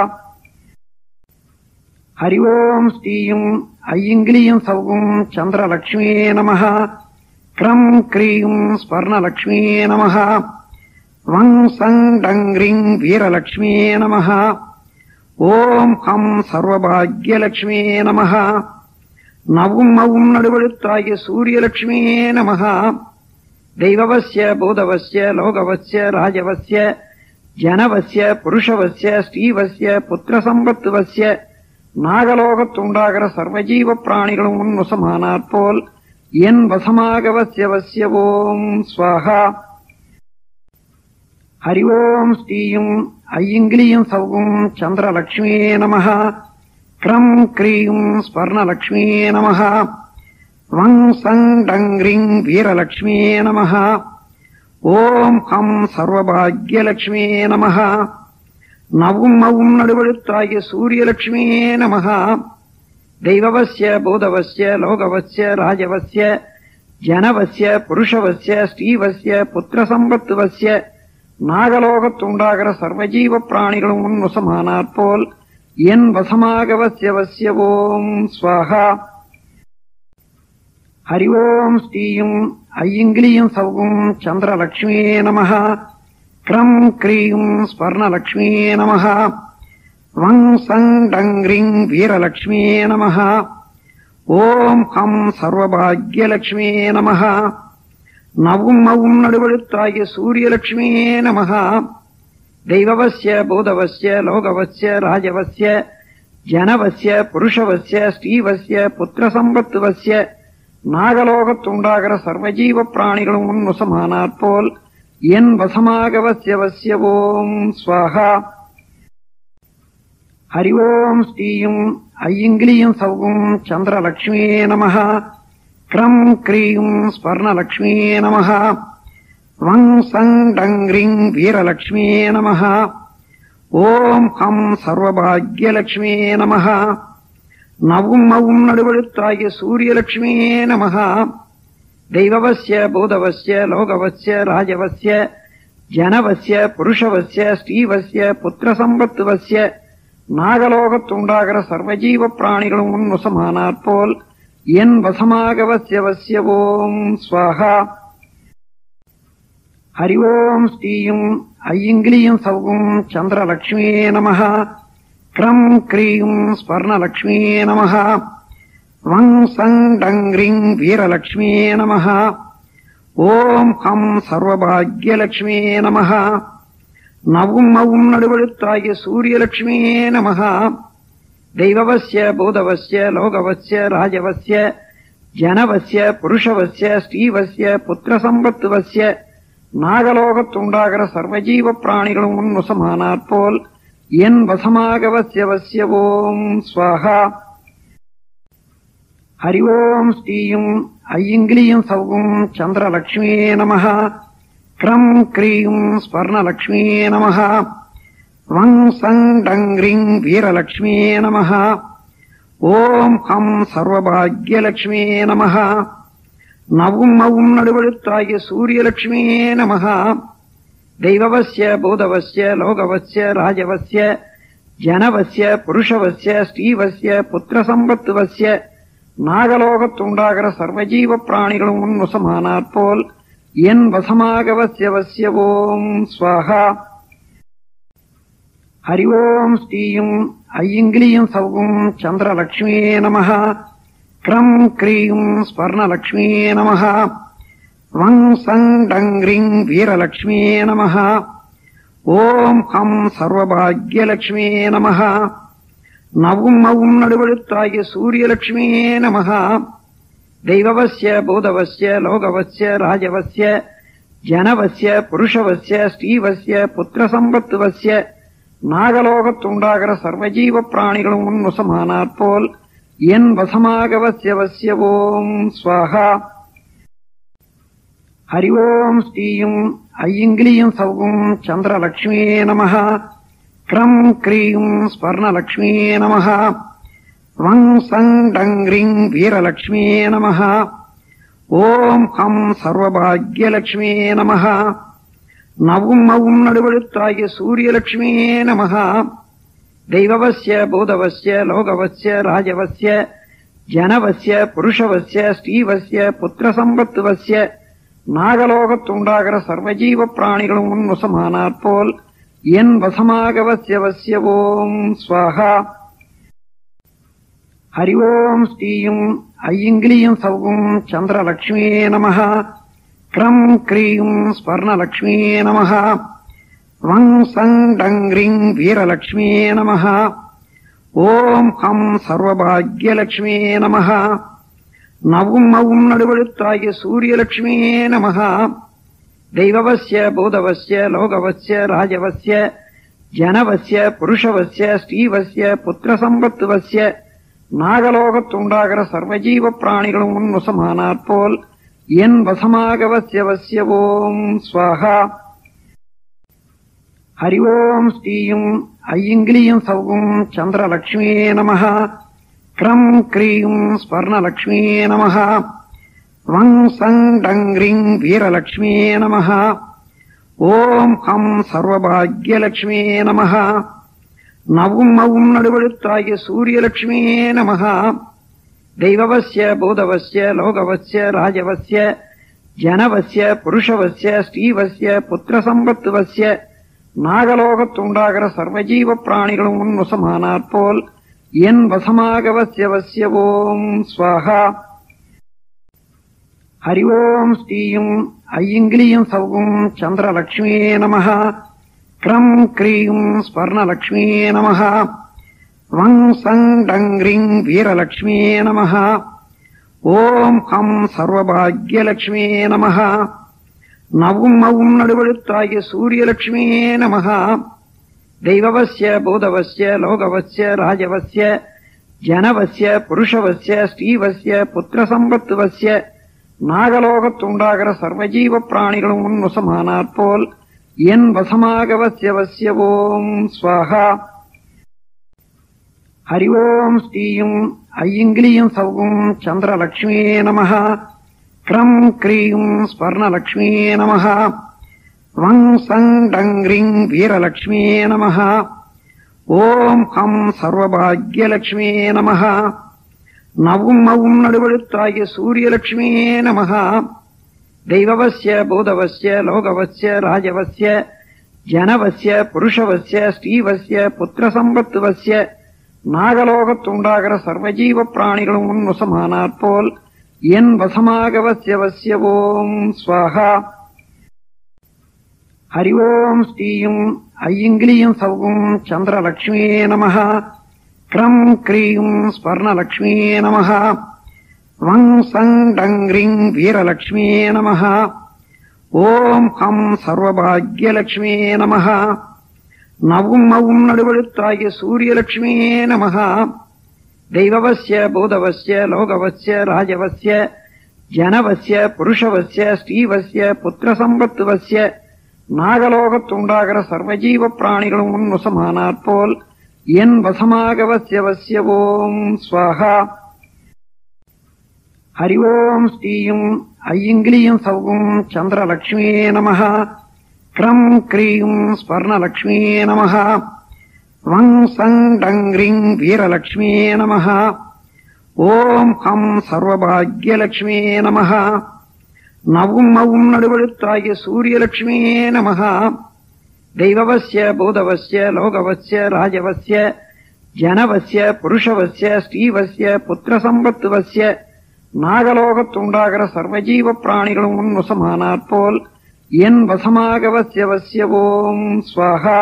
ஹரி ஓம் ஸ்ரீயும் ஐயங்கிலியும் சௌகும் சந்திரலக்ஷ்மியே நமக க்ரம் க்ரீம் ஸ்வர்ணலக்ஷ்மியே நமக வங் சங் டங்க்ரிங் வீரலக்ஷ்மியே நமக ஓம் ஹம் சர்வபாகியலட்சுமியே நமக நவும் மவும் நடுவழுத்தாகிய சூரியலட்சுமியே நமக தெய்வவசிய பூதவசிய லோகவசிய ராஜவசிய ஜனவசிய புருஷவசிய ஸ்ரீவசிய புத்திரசம்பத்துவசிய நாகலோகத்துண்டாகிற சர்வஜீவ பிராணிகளும் உன் வசமானாற் போல் என் வசமாக வசிய வசிய ஓம் ஸ்வாகா ஹரி ஓம் ஸ்ரீயும் ஐயங்கிலியும் சௌகும் சந்திரலக்ஷ்மியே நமக க்ரம் க்ரீம் ஸ்வர்ணலக்ஷ்மியே நமக வங் சங் டங்க்ரிங் வீரலக்ஷ்மியே நமக ஓம் ஹம் சர்வபாகியலட்சுமியே நமக நவும் மவும் நடுவழுத்தாகிய சூரியலட்சுமியே நமக தெய்வவசிய பூதவசிய லோகவசிய ராஜவசிய ஜனவசிய புருஷவசிய ஸ்ரீவசிய புத்திரசம்பத்துவசிய நாகலோகத்துண்டாகிற சர்வஜீவ பிராணிகளும் உன் வசமானாற் போல் என் வசமாக வசிய வசிய ஓம் ஸ்வாகா ஹரி ஓம் ஸ்ரீயும் ஐயங்கிலியும் சௌகும் சந்திரலக்ஷ்மியே நமக க்ரம் க்ரீம் ஸ்வர்ணலக்ஷ்மியே நமக வங் சங் டங்க்ரிங் வீரலக்ஷ்மியே நமக ஓம் ஹம் சர்வபாகியலட்சுமியே நமக நவும் மவும் நடுவழுத்தாகிய சூரியலட்சுமியே நமக दैववस्य भूतवस्य लोकवस्य राजवस्य ஜனவசிய புருஷவசிய ஸ்ரீவசிய புத்திரசம்பத்துவசிய நாகலோகத்துண்டாகிற சர்வஜீவ பிராணிகளும் உன் வசமானாற் போல் என் வசமாகவசியவசிய ஓம் ஸ்வாகா ஹரி ஓம் ஸ்ரீயும் ஐயங்கிலியும் சௌகும் சந்திரலக்ஷ்மியே நம கிரம் கிரீம் ஸ்வர்ணலக்ஷ்மியே நம வங் சங் டங் ரிங் வீரலக்ஷ்மியே நம ஓம் ஹம் சர்வபாகியலக்ஷ்மியே நம நவும் மவும் நடுவழுத்தாகிய சூரியலக்ஷ்மியே நம தெய்வவசிய பூதவசிய லோகவசிய ராஜவசிய ஜனவசிய புருஷவசிய ஸ்ரீவசிய புத்திரசம்பத்துவசிய நாகலோகத்துண்டாகிற சர்வஜீவ பிராணிகளும் உன் வசமானாற் போல் என் வசமாகவசியவசிய ஓம் ஸ்வாகா ஹரி ஓம் ஸ்ரீயும் ஐயங்கிலியும் சௌகும் சந்திரலக்ஷ்மியே நம கிரம் கிரீம் ஸ்வர்ணலக்ஷ்மியே நம வங் சங் டங் ரிங் வீரலக்ஷ்மியே நம ஓம் ஹம் சர்வபாகியலக்ஷ்மியே நம நவும் மவும் நடுவழுத்தாகிய சூரியலக்ஷ்மியே நம தெய்வவசிய பூதவசிய லோகவசிய ராஜவசிய ஜனவசிய புருஷவசிய ஸ்ரீவசிய புத்திரசம்பத்துவசிய நாகலோகத்துண்டாகிற சர்வஜீவ பிராணிகளும் உன் வசமானாற் போல் என் வசமாகவசியவசிய ஓம் ஸ்வாகா ஹரி ஓம் ஸ்ரீயும் ஐயங்கிலியும் சௌகும் சந்திரலக்ஷ்மியே நம கிரம் கிரீம் ஸ்வர்ணலக்ஷ்மியே நம வங் சங் டங் ரிங் வீரலக்ஷ்மியே நம ஓம் ஹம் சர்வபாகியலக்ஷ்மியே நம நவும் மவும் நடுவழுத்தாகிய சூரியலக்ஷ்மியே நம தெய்வவசிய பூதவசிய லோகவசிய ராஜவசிய ஜனவசிய புருஷவசிய ஸ்ரீவசிய புத்திரசம்பத்துவசிய நாகலோகத்துண்டாகிற சர்வஜீவ பிராணிகளும் உன் வசமானாற் போல் என் வசமாகவசியவசிய ஓம் ஸ்வாகா ஹரி ஓம் ஸ்ரீயும் ஐயங்கிலியும் சௌகும் சந்திரலக்ஷ்மியே நம கிரம் கிரீம் ஸ்வர்ணலக்ஷ்மியே நம வங் சங் டங் ரிங் வீரலக்ஷ்மியே நம ஓம் ஹம் சர்வபாகியலக்ஷ்மியே நம நவும் மவும் நடுவழுத்தாகிய சூரியலக்ஷ்மியே நம தெய்வவசிய பூதவசிய லோகவசிய ராஜவசிய ஜனவசிய புருஷவசிய ஸ்ரீவசிய புத்திரசம்பத்துவசிய நாகலோகத்துண்டாகிற சர்வஜீவ பிராணிகளும் உன் வசமானாற் போல் என் வசமாகவசியவசிய ஓம் ஸ்வாகா ஹரி ஓம் ஸ்ரீயும் ஐயங்கிலியும் சௌகும் சந்திரலக்ஷ்மியே நம கிரம் கிரீம் ஸ்வர்ணலக்ஷ்மியே நம வங் சங் டங் ரிங் வீரலக்ஷ்மியே நம ஓம் ஹம் சர்வபாகியலக்ஷ்மியே நம நவும் மவும் நடுவழுத்தாகிய சூரியலக்ஷ்மியே நம தெய்வவசிய பூதவசிய லோகவசிய ராஜவசிய ஜனவசிய புருஷவசிய ஸ்ரீவசிய புத்திரசம்பத்துவசிய நாகலோகத்துண்டாகிற சர்வஜீவ பிராணிகளும் உன் வசமானாற் போல் என் வசமாகவசியவசிய ஓம் ஸ்வாகா ஹரி ஓம் ஸ்ரீயும் ஐயங்கிலியும் சௌகும் சந்திரலக்ஷ்மியே நம கிரம் கிரீம் ஸ்வர்ணலக்ஷ்மியே நம வங் சங் டங் ரிங் வீரலக்ஷ்மியே நம ஓம் ஹம் சர்வபாகியலக்ஷ்மியே நம நவும் மவும் நடுவழுத்தாகிய சூரியலக்ஷ்மியே நம தெய்வவசிய பூதவசிய லோகவசிய ராஜவசிய ஜனவசிய புருஷவசிய ஸ்ரீவசிய புத்திரசம்பத்துவசிய நாகலோகத்துண்டாகிற சர்வஜீவ பிராணிகளும் உன் வசமானாற் போல் என் வசமாகவசியவசிய ஓம் ஸ்வாகா ஹரி ஓம் ஸ்ரீயும் ஐயங்கிலியும் சௌகும் சந்திரலக்ஷ்மியே நம கிரம் கிரீம் ஸ்வர்ணலக்ஷ்மியே நம வங் சங் டங் ரிங் வீரலக்ஷ்மியே நம ஓம் ஹம் சர்வபாகியலக்ஷ்மியே நம நவும் மவும் நடுவழுத்தாகிய சூரியலக்ஷ்மியே நம தெய்வவசிய பூதவசிய லோகவசிய ராஜவசிய ஜனவசிய புருஷவசிய ஸ்ரீவசிய புத்திரசம்பத்துவசிய நாகலோகத்துண்டாகிற சர்வஜீவ பிராணிகளும் உன் வசமானாற் போல் என் வசமாகவசியவசிய ஓம் ஸ்வாகா ஹரி ஓம் ஸ்ரீயும் ஐயங்கிலியும் சௌகும் சந்திரலக்ஷ்மியே நம क्रम् क्रीम् स्वर्णलक्ष्मी नमः वम् सम् डङ्ग्रिम् वीरलक्ष्मी नमः ஓம் ஹம் சர்வபாகியலட்சுமே நமः நவும் மவும் நடுவழுத்தாகிய சூரியலட்சுமியே நமः தெய்வவசிய பூதவசிய லோகவசிய ராஜவசிய ஜனவசிய புருஷவசிய ஸ்ரீவசிய புத்திரசம்பத்துவசிய நாகலோகத்துண்டாகிற சர்வஜீவ பிராணிகளும் உன் வசமானாற்போல் என் வசமாகவசிய வசிய ஓம் ஸ்வாகா ஹரி ஓம் ஸ்ரீயும் ஐயங்கிலியும் சௌகும் சந்திரலக்ஷ்மியே நமः க்ரம் க்ரீம் ஸ்வர்ணலக்ஷ்மியே நமः வங் சங் டங்க்ரிங் வீரலக்ஷ்மியே நமः ஓம் ஹம் சர்வபாகியலக்ஷ்மியே நமः நவும் மவும் நடுவழுத்தாகிய சூரியலக்ஷ்மியே நமः தெய்வவசிய பூதவசிய லோகவசிய ராஜவசிய ஜனவசிய புருஷவசிய ஸ்ரீவசிய புத்திரசம்பத்துவசிய நாகலோகத்துண்டாகிற சர்வஜீவ பிராணிகளும் உன் வசமானாற்போல் என் வசமாகவசிய வசிய ஓம் ஸ்வாகா ஹரி ஓம் ஸ்ரீயும் ஐயங்கிலியும் சௌகும் சந்திரலக்ஷ்மியே நமः க்ரம் க்ரீம் ஸ்வர்ணலக்ஷ்மியே நமः வங் சங் டங்க்ரிங் வீரலக்ஷ்மியே நமः ஓம் ஹம் சர்வபாகியலக்ஷ்மியே நமः நவும் மவும் நடுவழுத்தாகிய சூரியலட்சுமியே நமः தெய்வவசிய பூதவசிய லோகவசிய ராஜவசிய ஜனவசிய புருஷவசிய ஸ்ரீவசிய புத்திரசம்பத்துவசிய நாகலோகத்துண்டாகிற சர்வஜீவ பிராணிகளும் உன் வசமானாற்போல் என் வசமாகவசிய வசிய ஓம் ஸ்வாகா ஹரி ஓம் ஸ்ரீயும் ஐயங்கிலியும் சௌகும் சந்திரலக்ஷ்மியே நமः க்ரம் க்ரீம் ஸ்வர்ணலக்ஷ்மியே நமः வங் சங் டங்க்ரிங் வீரலக்ஷ்மியே நமः ஓம் ஹம் சர்வபாகியலக்ஷ்மியே நமः நவும் மவும் நடுவழுத்தாகிய சூரியலக்ஷ்மியே நமः தெய்வவசிய பூதவசிய லோகவசிய ராஜவசிய ஜனவசிய புருஷவசிய ஸ்ரீவசிய புத்திரசம்பத்துவசிய நாகலோகத்துண்டாகிற சர்வஜீவ பிராணிகளும் உன் வசமானாற்போல் என் வசமாகவசிய வசிய ஓம் ஸ்வாகா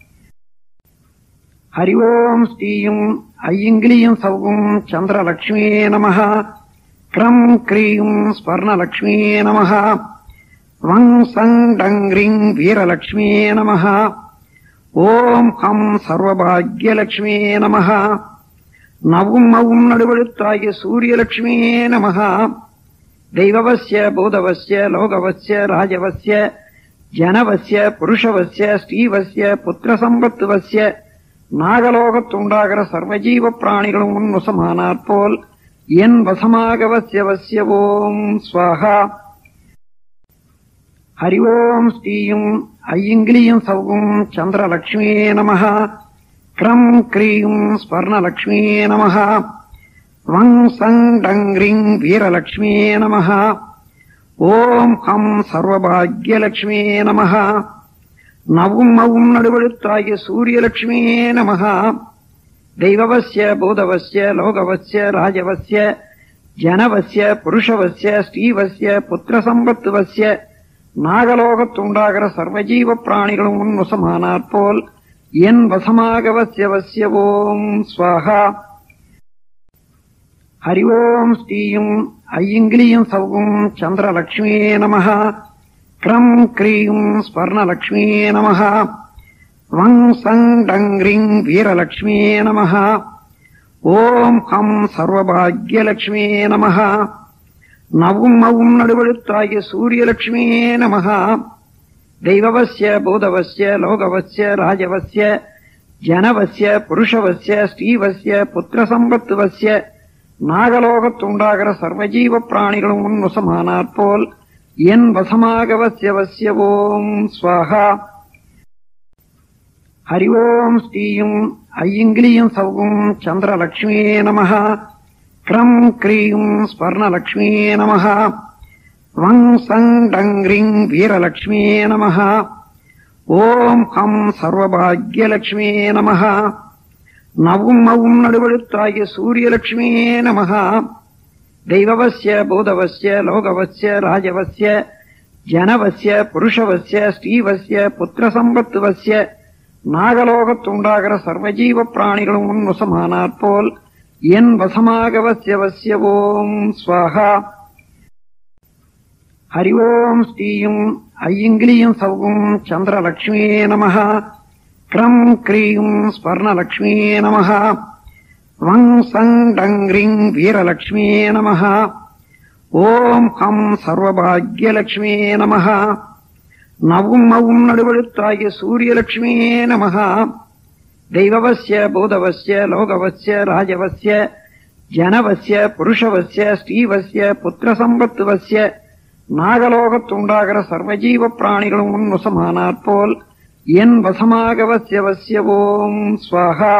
ஹரி ஓம் ஸ்ரீயும் ஐயங்கிலியும் சௌகும் சந்திரலக்ஷ்மியே நமः க்ரம் க்ரீம் ஸ்வர்ணலக்ஷ்மியே நமः வங் சங் டங்க்ரிங் வீரலக்ஷ்மியே நமः ஓம் ஹம் சர்வபாகியலக்ஷ்மியே நமः நவும் மவும் நடுவழுத்தாகிய சூரியலக்ஷ்மியே நமः தெய்வவசிய பூதவசிய லோகவசிய ராஜவசிய ஜனவசிய புருஷவசிய ஸ்ரீவசிய புத்திரசம்பத்துவசிய நாகலோகத்துண்டாகிற சர்வஜீவ பிராணிகளும் உன் வசமானாற்போல் என் வசமாகவசிய வசிய ஓம் ஸ்வாகா ஹரி ஓம் ஸ்ரீயும் ஐயங்கிலியும் சௌகும் சந்திரலக்ஷ்மியே நமः க்ரம் க்ரீம் ஸ்வர்ணலக்ஷ்மியே நமः வங் சங் டங்க்ரிங் வீரலக்ஷ்மியே நமः ஓம் ஹம் சர்வபாகியலக்ஷ்மியே நமः நவும் மவும் நடுவழுத்தாகிய சூரியலக்ஷ்மியே நமः தெய்வவசிய பூதவசிய லோகவசிய ராஜவசிய ஜனவசிய புருஷவசிய ஸ்ரீவசிய புத்திரசம்பத்துவசிய நாகலோகத்துண்டாகிற சர்வஜீவ பிராணிகளும் உன் வசமானாற்போல் என் வசமாகவசிய வசிய ஓம் ஸ்வாகா ஹரி ஓம் ஸ்ரீயும் ஐயங்கிலியும் சௌகும் சந்திரலக்ஷ்மியே நமः க்ரம் க்ரீம் ஸ்வர்ணலக்ஷ்மியே நமः வங் சங் டங்க்ரிங் வீரலக்ஷ்மியே நமः ஓம் ஹம் சர்வபாகியலக்ஷ்மியே நமः நவும் மவும் நடுவழுத்தாகிய சூரியலக்ஷ்மியே நமः தெய்வவசிய பூதவசிய லோகவசிய ராஜவசிய ஜனவசிய புருஷவசிய ஸ்ரீவசிய புத்திரசம்பத்துவசிய நாகலோகத்துண்டாகிற சர்வஜீவ பிராணிகளும் உன் வசமானாற்போல் என் வசமாகவசிய வசிய ஓம் ஸ்வாகா ஹரி ஓம் ஸ்ரீயும் ஐயங்கிலியும் சௌகும் சந்திரலக்ஷ்மியே நமः க்ரம் க்ரீம் ஸ்வர்ணலக்ஷ்மியே நமः வங் சங் டங்க்ரிங் வீரலக்ஷ்மியே நமः ஓம் ஹம் சர்வபாகியலக்ஷ்மியே நமः நவும் மவும் நடுவழுத்தாகிய சூரியலக்ஷ்மியே நமः தெய்வவசிய பூதவசிய லோகவசிய ராஜவசிய ஜனவசிய புருஷவசிய ஸ்ரீவசிய புத்திரசம்பத்துவசிய நாகலோகத்துண்டாகிற சர்வஜீவ பிராணிகளும் உன் வசமானாற்போல் என் வசமாகவசிய வசிய ஓம் ஸ்வாகா ஹரி ஓம் ஸ்ரீயும் ஐயங்கிலியும் சௌகும் சந்திரலக்ஷ்மியே நமः கிரம் கிரீம் ஸ்வர்ணலக்ஷ்மியே நமः வங் சங் டங் ரிங் வீரலக்ஷ்மியே நமः ஓம் ஹம் சர்வபாக்யலக்ஷ்மியே நமः நவும் மவும் நடுவழுத்தாகிய சூரியலக்ஷ்மியே நமः தெய்வவசிய பூதவசிய லோகவசிய ராஜவசிய ஜனவசிய புருஷவசிய ஸ்ரீவசிய புத்திரசம்பத்துவசிய நாகலோகத்துண்டாகிற சர்வஜீவ பிராணிகளும் உன் வசமானாற்போல் என் வசமாகவசிய வசிய ஓம் ஸ்வாகா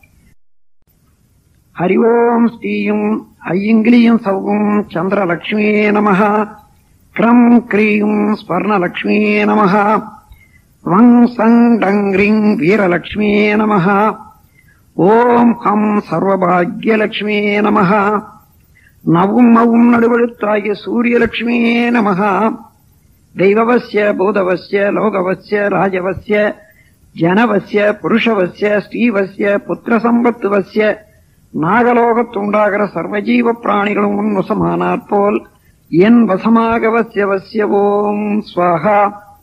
ஹரி ஓம் ஸ்ரீயும் ஐயங்கிலியும் சௌகும் சந்திரலக்ஷ்மியே நமः கிரம் கிரீம் ஸ்வர்ணலக்ஷ்மியே நமः வங் சங் டங் ரிங் வீரலக்ஷ்மியே நமः ஓம் ஹம் சர்வபாக்யலக்ஷ்மியே நமः நவும் மவும் நடுவழுத்தாகிய சூரியலக்ஷ்மியே நமः தெய்வவசிய பூதவசிய லோகவசிய ராஜவசிய ஜனவசிய புருஷவசிய ஸ்ரீவசிய புத்திரசம்பத்துவசிய நாகலோகத்துண்டாகிற சர்வஜீவ பிராணிகளும் உன் வசமானாற்போல் என் வசமாகவசிய வசிய ஓம் ஸ்வாகா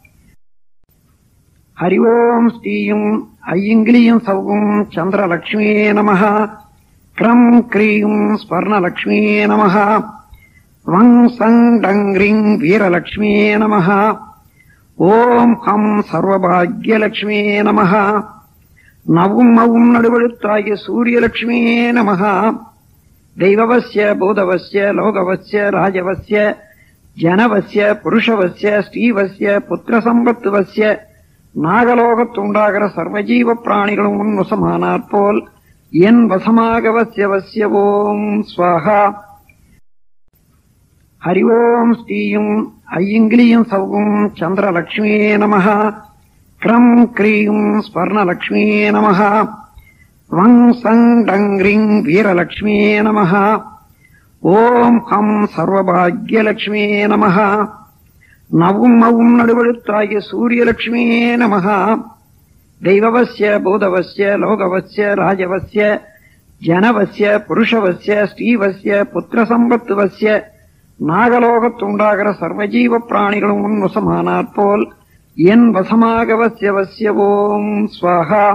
ஹரி ஓம் ஸ்ரீயும் ஐயங்கிலியும் சௌகும் சந்திரலக்ஷ்மியே நமः கிரம் கிரீம் ஸ்வர்ணலக்ஷ்மியே நமः வங் சங் டங் ரிங் வீரலக்ஷ்மியே நமः ஓம் ஹம் சர்வபாக்யலக்ஷ்மியே நமः நவும் மவும் நடுவழுத்தாகிய சூரியலக்ஷ்மியே நமः தெய்வவசிய பூதவசிய லோகவசிய ராஜவசிய ஜனவசிய புருஷவசிய ஸ்ரீவசிய புத்திரசம்பத்துவசிய நாகலோகத்துண்டாகிற சர்வஜீவ பிராணிகளும் உன் வசமானாற்போல் என் வசமாகவசிய வசிய ஓம் ஸ்வாகா ஹரி ஓம் ஸ்ரீயும் ஐயங்கிலியும் சௌகும் சந்திரலக்ஷ்மியே நமः கிரம் கிரீம் ஸ்வர்ணலக்ஷ்மியே நமः வங் சங் டங் ரிங் வீரலக்ஷ்மியே நமः ஓம் ஹம் சர்வபாக்யலக்ஷ்மியே நமः நவும் மவும் நடுவழுத்தாகிய சூரியலக்ஷ்மியே நமः தெய்வவசிய பூதவசிய லோகவசிய ராஜவசிய ஜனவசிய புருஷவசிய ஸ்ரீவசிய புத்திரசம்பத்துவசிய நாகலோகத்துண்டாகிற சர்வஜீவ பிராணிகளும் உன் வசமானாற்போல் என் வசமாகவசிய வசிய ஓம் ஸ்வாகா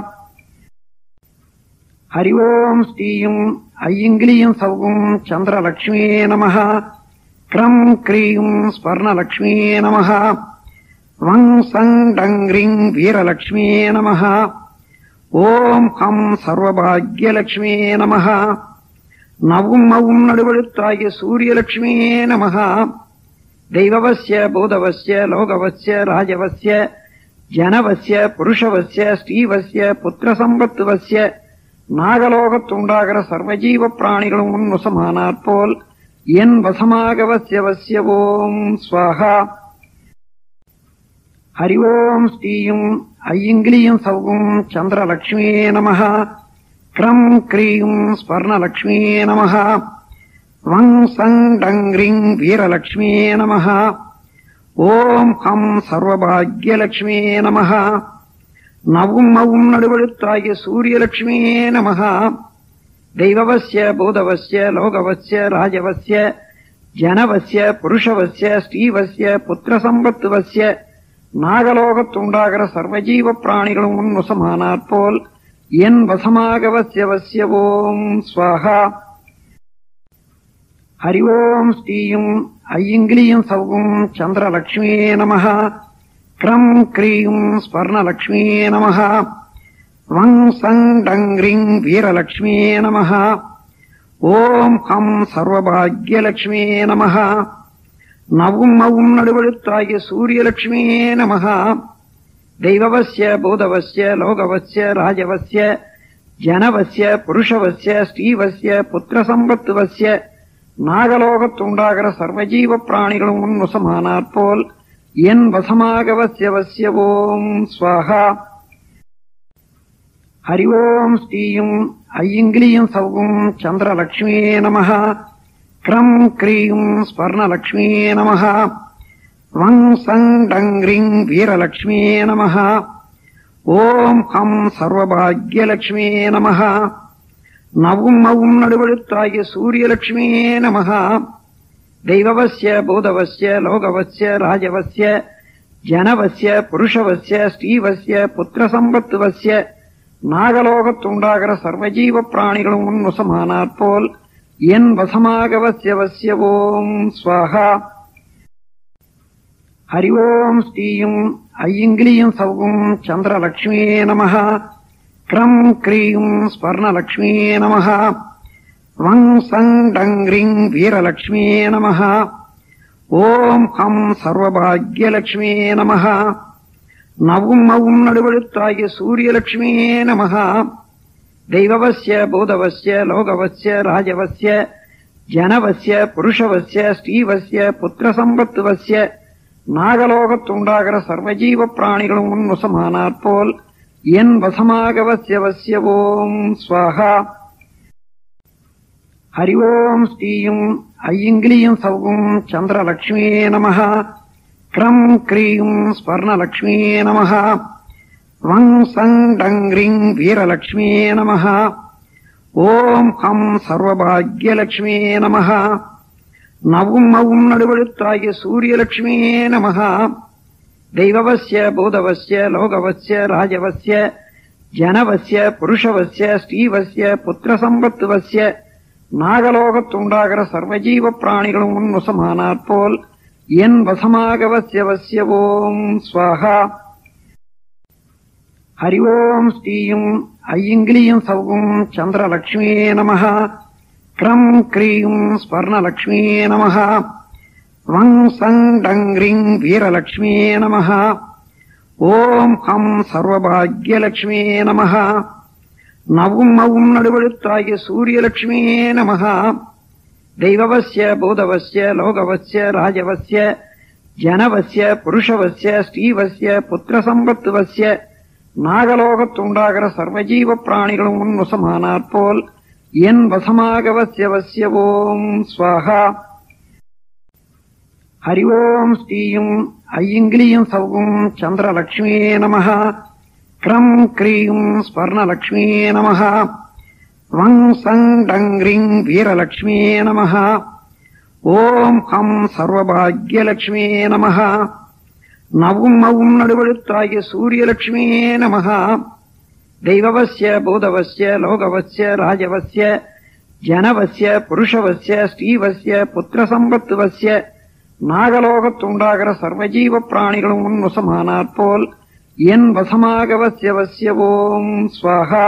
ஹரி ஓம் ஸ்ரீயும் ஐயங்கிலியும் சௌகும் சந்திரலக்ஷ்மியே நமः கிரம் கிரீம் ஸ்வர்ணலக்ஷ்மியே நமः வங் சங் டங் ரிங் வீரலக்ஷ்மியே நமः ஓம் ஹம் சர்வபாக்யலக்ஷ்மியே நமः நவும் மவும் நடுவழுத்தாகிய சூரியலக்ஷ்மியே நமः தெய்வவசிய பூதவசிய லோகவசிய ராஜவசிய ஜனவசிய புருஷவசிய ஸ்ரீவசிய புத்திரசம்பத்துவசிய நாகலோகத்துண்டாகிற சர்வஜீவ பிராணிகளும் உன் வசமானாற்போல் என் வசமாகவசிய வசிய ஓம் ஸ்வாகா ஹரி ஓம் ஸ்ரீயும் ஐயங்கிலியும் சௌகும் சந்திரலக்ஷ்மியே நமः கிரம் கிரீம் ஸ்வர்ணலக்ஷ்மியே நமः வங் சங் டங் ரிங் வீரலக்ஷ்மியே நமः ஓம் ஹம் சர்வபாக்யலக்ஷ்மியே நமः நவும் மவும் நடுவழுத்தாகிய சூரியலக்ஷ்மியே நமः தெய்வவசிய பூதவசிய லோகவசிய ராஜவசிய ஜனவசிய புருஷவசிய ஸ்ரீவசிய புத்திரசம்பத்துவசிய நாகலோகத்துண்டாகிற சர்வஜீவ பிராணிகளும் உன் வசமானாற்போல் என் வசமாகவசிய வசிய ஓம் ஸ்வாகா ஹரி ஓம் ஸ்ரீயும் ஐயங்கிலியும் சௌகும் சந்திரலக்ஷ்மியே நமः கிரம் கிரீம் ஸ்வர்ணலக்ஷ்மியே நமः வங் சங் டங் ரிங் வீரலக்ஷ்மியே நமः ஓம் ஹம் சர்வபாக்யலக்ஷ்மியே நமः நவும் மவும் நடுவழுத்தாகிய சூரியலக்ஷ்மியே நமः தெய்வவசிய பூதவசிய லோகவசிய ராஜவசிய ஜனவசிய புருஷவசிய ஸ்ரீவசிய புத்திரசம்பத்துவசிய நாகலோகத்துண்டாகிற சர்வஜீவ பிராணிகளும் உன் வசமானாற்போல் என் வசமாகவசிய வசிய ஓம் ஸ்வாகா ஹரி ஓம் ஸ்ரீயும் ஐயங்கிலியும் சௌகும் சந்திரலக்ஷ்மியே நமः கிரம் கிரீம் ஸ்வர்ணலக்ஷ்மியே நமः வங் சங் டங் ரிங் வீரலக்ஷ்மியே நமः ஓம் ஹம் சர்வபாக்யலக்ஷ்மியே நமः நவும் மவும் நடுவழுத்தாகிய சூரியலக்ஷ்மியே நமः தெய்வவசிய பூதவசிய லோகவசிய ராஜவசிய ஜனவசிய புருஷவசிய ஸ்ரீவசிய புத்திரசம்பத்துவசிய நாகலோகத்துண்டாகிற சர்வஜீவ பிராணிகளும் உன் வசமானாற் போல் என் வசமாகவசிய வசிய ஓம் ஸ்வாகா ஹரி ஓம் ஸ்ரீயும் ஐயங்கிலியும் சௌகும் சந்திரலக்ஷ்மியே நமः கிரம் கிரீம் ஸ்வர்ணலக்ஷ்மியே நமः வங் சங் டங் ரிங் வீரலக்ஷ்மியே நமः ஓம் ஹம் சர்வபாக்யலக்ஷ்மியே நமः நவும் மவும் நடுவழுத்தாகிய சூரியலக்ஷ்மியே நமः தெய்வவசிய பூதவசிய லோகவசிய ராஜவசிய ஜனவசிய புருஷவசிய ஸ்ரீவசிய புத்திரசம்பத்துவசிய நாகலோகத்துண்டாகிற சர்வஜீவ பிராணிகளும் உன் வசமானாற் போல் என் வசமாகவசிய வசிய ஓம் ஸ்வாகா ஹரி ஓம் ஸ்ரீயும் ஐயங்கிலியும் சௌகும் சந்திரலக்ஷ்மியே நமः கிரம் கிரீம் ஸ்வர்ணலக்ஷ்மியே நமः வங் சங் டங் ரிங் வீரலக்ஷ்மியே நமः ஓம் ஹம் சர்வபாக்யலக்ஷ்மியே நமः நவும் மவும் நடுவழுத்தாகிய சூரியலக்ஷ்மியே நமः தெய்வவசிய பூதவசிய லோகவசிய ராஜவசிய ஜனவசிய புருஷவசிய ஸ்ரீவசிய புத்திரசம்பத்துவசிய நாகலோகத்துண்டாகிற சர்வஜீவ பிராணிகளும் உன் வசமானாற் போல் என் வசமாகவசிய வசிய ஓம் ஸ்வாகா ஹரி ஓம் ஸ்ரீயும் ஐயங்கிலியும் சௌகும் சந்திரலக்ஷ்மியே நமः கிரம் கிரீம் ஸ்வர்ணலக்ஷ்மியே நமः வங் சங் டங் ரிங் வீரலக்ஷ்மியே நமः ஓம் ஹம் சர்வபாக்யலக்ஷ்மியே நமः நவும் மவும் நடுவழுத்தாகிய சூரியலக்ஷ்மியே நமः தெய்வவசிய பூதவசிய லோகவசிய ராஜவசிய ஜனவசிய புருஷவசிய ஸ்ரீவசிய புத்திரசம்பத்துவசிய நாகலோகத்துண்டாகிற சர்வஜீவ பிராணிகளும் உன் வசமானாற் போல் என் வசமாகவசிய வசிய ஓம் ஸ்வாகா ஹரி ஓம் ஸ்ரீயும் ஐயங்கிலியும் சௌகும் சந்திரலக்ஷ்மியே நமः கிரம் கிரீம் ஸ்வர்ணலக்ஷ்மியே நமः வங் சங் டங் ரிங் வீரலக்ஷ்மியே நமः ஓம் ஹம் சர்வபாக்யலக்ஷ்மியே நமः நவும் மவும் நடுவழுத்தாகிய சூரியலக்ஷ்மியே நமः தெய்வவசிய பூதவசிய லோகவசிய ராஜவசிய ஜனவசிய புருஷவசிய ஸ்ரீவசிய புத்திரசம்பத்துவசிய நாகலோகத்துண்டாகிற சர்வஜீவ பிராணிகளும் உன் வசமானாற் போல் என் வசமாகவசிய வசிய ஓம் ஸ்வாகா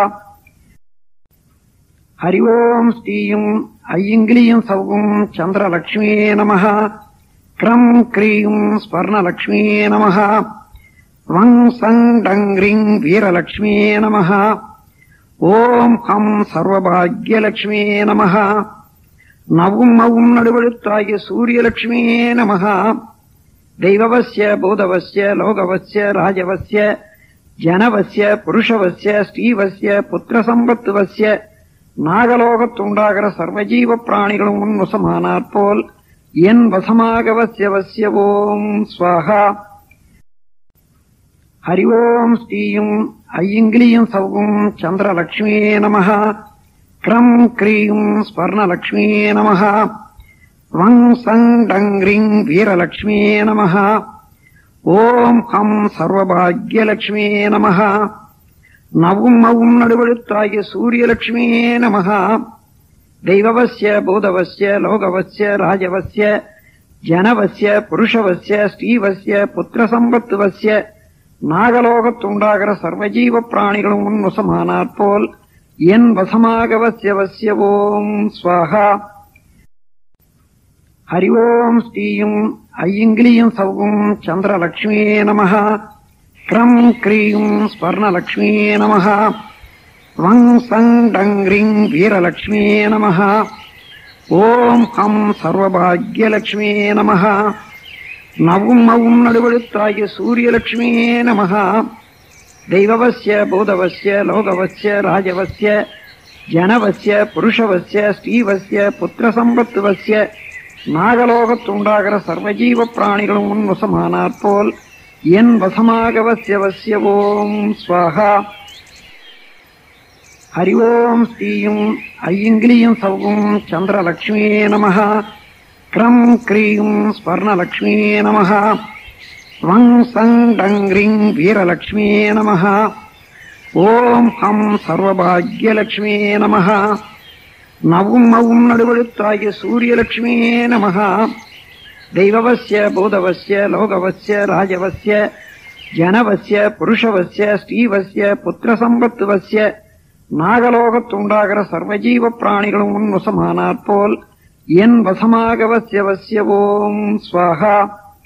ஹரி ஓம் ஸ்ரீயும் ஐயங்கிலியும் சௌகும் சந்திரலக்ஷ்மியே நமः கிரம் கிரீம் ஸ்வர்ணலக்ஷ்மியே நமः வங் சங் டங் ரிங் வீரலக்ஷ்மியே நமः ஓம் ஹம் சர்வபாக்யலக்ஷ்மியே நமः நவும் மவும் நடுவழுத்தாகிய சூரியலக்ஷ்மியே நமः தெய்வவசிய பூதவசிய லோகவசிய ராஜவசிய ஜனவசிய புருஷவசிய ஸ்ரீவசிய புத்திரசம்பத்துவசிய நாகலோகத்துண்டாகிற சர்வஜீவ பிராணிகளும் உன் வசமானாற் போல் என் வசமாகவசிய வசிய ஓம் ஸ்வாகா ஹரி ஓம் ஸ்ரீயும் ஐயங்கிலியும் சௌகும் சந்திரலக்ஷ்மியே நமः கிரம் கிரீம் ஸ்வர்ணலக்ஷ்மியே நமः வங் சங் டங் ரிங் வீரலக்ஷ்மியே நமः ஓம் ஹம் சர்வபாக்யலக்ஷ்மியே நமः நவும் மவும் நடுவழுத்தாகிய சூரியலக்ஷ்மியே நமः தெய்வவசிய பூதவசிய லோகவசிய ராஜவசிய ஜனவசிய புருஷவசிய ஸ்ரீவசிய புத்திரசம்பத்துவசிய நாகலோகத்துண்டாகிற சர்வஜீவ பிராணிகளும் உன் வசமானாற் போல் என் வசமாகவசிய வசிய ஓம் ஸ்வாகா ஹரி ஓம் ஸ்ரீயும் ஐயங்கிலியும் சௌகும் சந்திரலக்ஷ்மியே நமः கிரம் கிரீம் ஸ்வர்ணலக்ஷ்மியே நமः வங் சங் டங் ரிங் வீரலக்ஷ்மியே நமः ஓம் ஹம் சர்வபாக்யலக்ஷ்மியே நமः நவும் மவும் நடுவழுத்தாகிய சூரியலக்ஷ்மியே நமः தெய்வவசிய பூதவசிய லோகவசிய ராஜவசிய ஜனவசிய புருஷவசிய ஸ்ரீவசிய புத்திரசம்பத்துவசிய நாகலோகத்துண்டாகிற சர்வஜீவ பிராணிகளும் உன் வசமானாற் போல் என் வசமாக வசிய வசிய ஓம் ஸ்வாகா ஹரி ஓம் ஸ்ரீயும் ஐயங்கிலியும் சௌகும் சந்திரலக்ஷ்மியே நமः கிரம் கிரீம் ஸ்வர்ணலக்ஷ்மியே நமः வங் சங் டங் ரிங் வீரலக்ஷ்மியே நமः ஓம் ஹம் சர்வபாக்யலக்ஷ்மியே நமः நவும் மவும் நடுவழுத்தாகிய சூரியலக்ஷ்மியே நமः தெய்வவசிய பூதவசிய லோகவசிய ராஜவசிய ஜனவசிய புருஷவசிய ஸ்ரீவசிய புத்திரசம்பத்துவசிய நாகலோகத்துண்டாகிற சர்வஜீவ பிராணிகளும் உன் வசமானாற் போல் என் வசமாக வசிய வசிய ஓம் ஸ்வாகா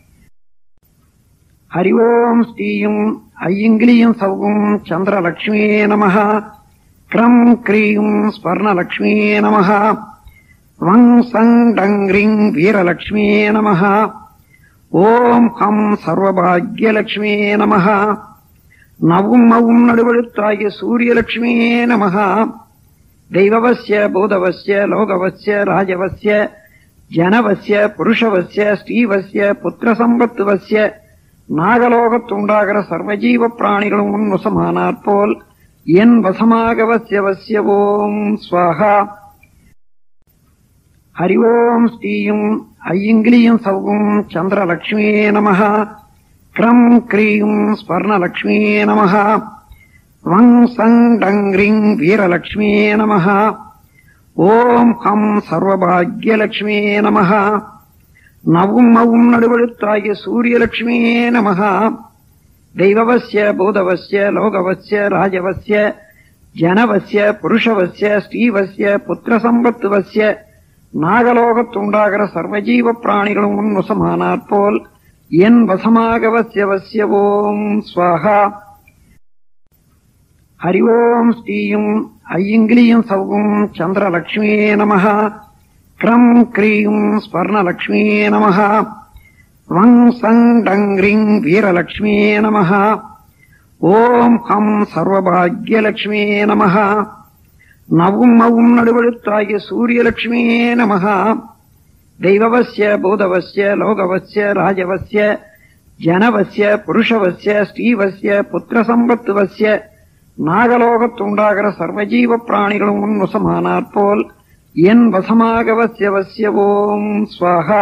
ஹரி ஓம் ஸ்ரீயும் ஐயங்கிலியும் சௌகும் சந்திரலக்ஷ்மியே நமः கிரம் கிரீம் ஸ்வர்ணலக்ஷ்மியே நமः வங் சங் டங் ரிங் வீரலக்ஷ்மியே நமः ஓம் ஹம் சர்வபாக்யலக்ஷ்மியே நமः நவும் மவும் நடுவழுத்தாகிய சூரியலக்ஷ்மியே நமः தெய்வவசிய பூதவசிய லோகவசிய ராஜவசிய ஜனவசிய புருஷவசிய ஸ்ரீவசிய புத்திரசம்பத்துவசிய நாகலோகத்துண்டாகிற சர்வஜீவ பிராணிகளும் உன் வசமானாற் போல் என் வசமாக வசிய வசிய ஓம் ஸ்வாகா ஹரி ஓம் ஸ்ரீயும் ஐயங்கிலியும் சௌகும் சந்திரலக்ஷ்மியே நமः கிரம் கிரீம் ஸ்வர்ணலக்ஷ்மியே நமः வங் சங் டங் ரிங் வீரலக்ஷ்மியே நமः ஓம் ஹம் சர்வபாக்யலக்ஷ்மியே நமः நவும் மவும் நடுவழுத்தாகிய சூரியலக்ஷ்மியே நமः தெய்வவசிய பூதவசிய லோகவசிய ராஜவசிய ஜனவசிய புருஷவசிய ஸ்ரீவசிய புத்திரசம்பத்துவசிய நாகலோகத்துண்டாகிற சர்வஜீவ பிராணிகளும் உன் வசமானாற் போல் என் வசமாக வசிய வசிய ஓம் ஸ்வாகா ஹரி ஓம் ஸ்ரீயும் ஐயங்கிலியும் சௌகும் சந்திரலக்ஷ்மியே நமः கிரம் கிரீம் ஸ்வர்ணலக்ஷ்மியே நமः வங் சங் டங் ரிங் வீரலக்ஷ்மியே நமः ஓம் ஹம் சர்வபாக்யலக்ஷ்மியே நமः நவும் மவும் நடுவழுத்தாகிய சூரியலக்ஷ்மியே நமः தெய்வவசிய பூதவசிய லோகவசிய ராஜவசிய ஜனவசிய புருஷவசிய ஸ்ரீவசிய புத்திரசம்பத்துவசிய நாகலோகத்துண்டாகிற சர்வஜீவ பிராணிகளும் உன் வசமானாற் போல் என் வசமாக வசிய வசிய ஓம் ஸ்வாகா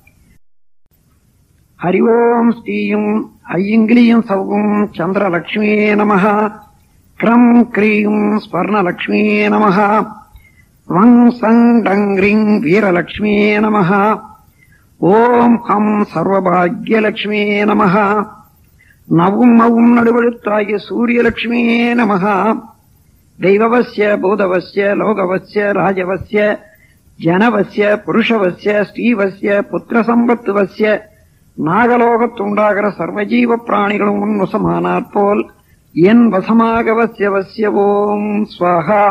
ஹரி ஓம் ஸ்ரீயும் ஐயங்கிலியும் சௌகும் சந்திரலக்ஷ்மியே நமः கிரம் கிரீம் ஸ்வர்ணலக்ஷ்மியே நமः வங் சங் டங் ரிங் வீரலக்ஷ்மியே நமः ஓம் ஹம் சர்வபாக்யலக்ஷ்மியே நமः நவும் மவும் நடுவழுத்தாகிய சூரியலக்ஷ்மியே நமः தெய்வவசிய பூதவசிய லோகவசிய ராஜவசிய ஜனவசிய புருஷவசிய ஸ்ரீவசிய புத்திரசம்பத்துவசிய நாகலோகத்துண்டாகிற சர்வஜீவ பிராணிகளும் உன் வசமானாற் போல் என் வசமாக வசிய வசிய ஓம் ஸ்வாகா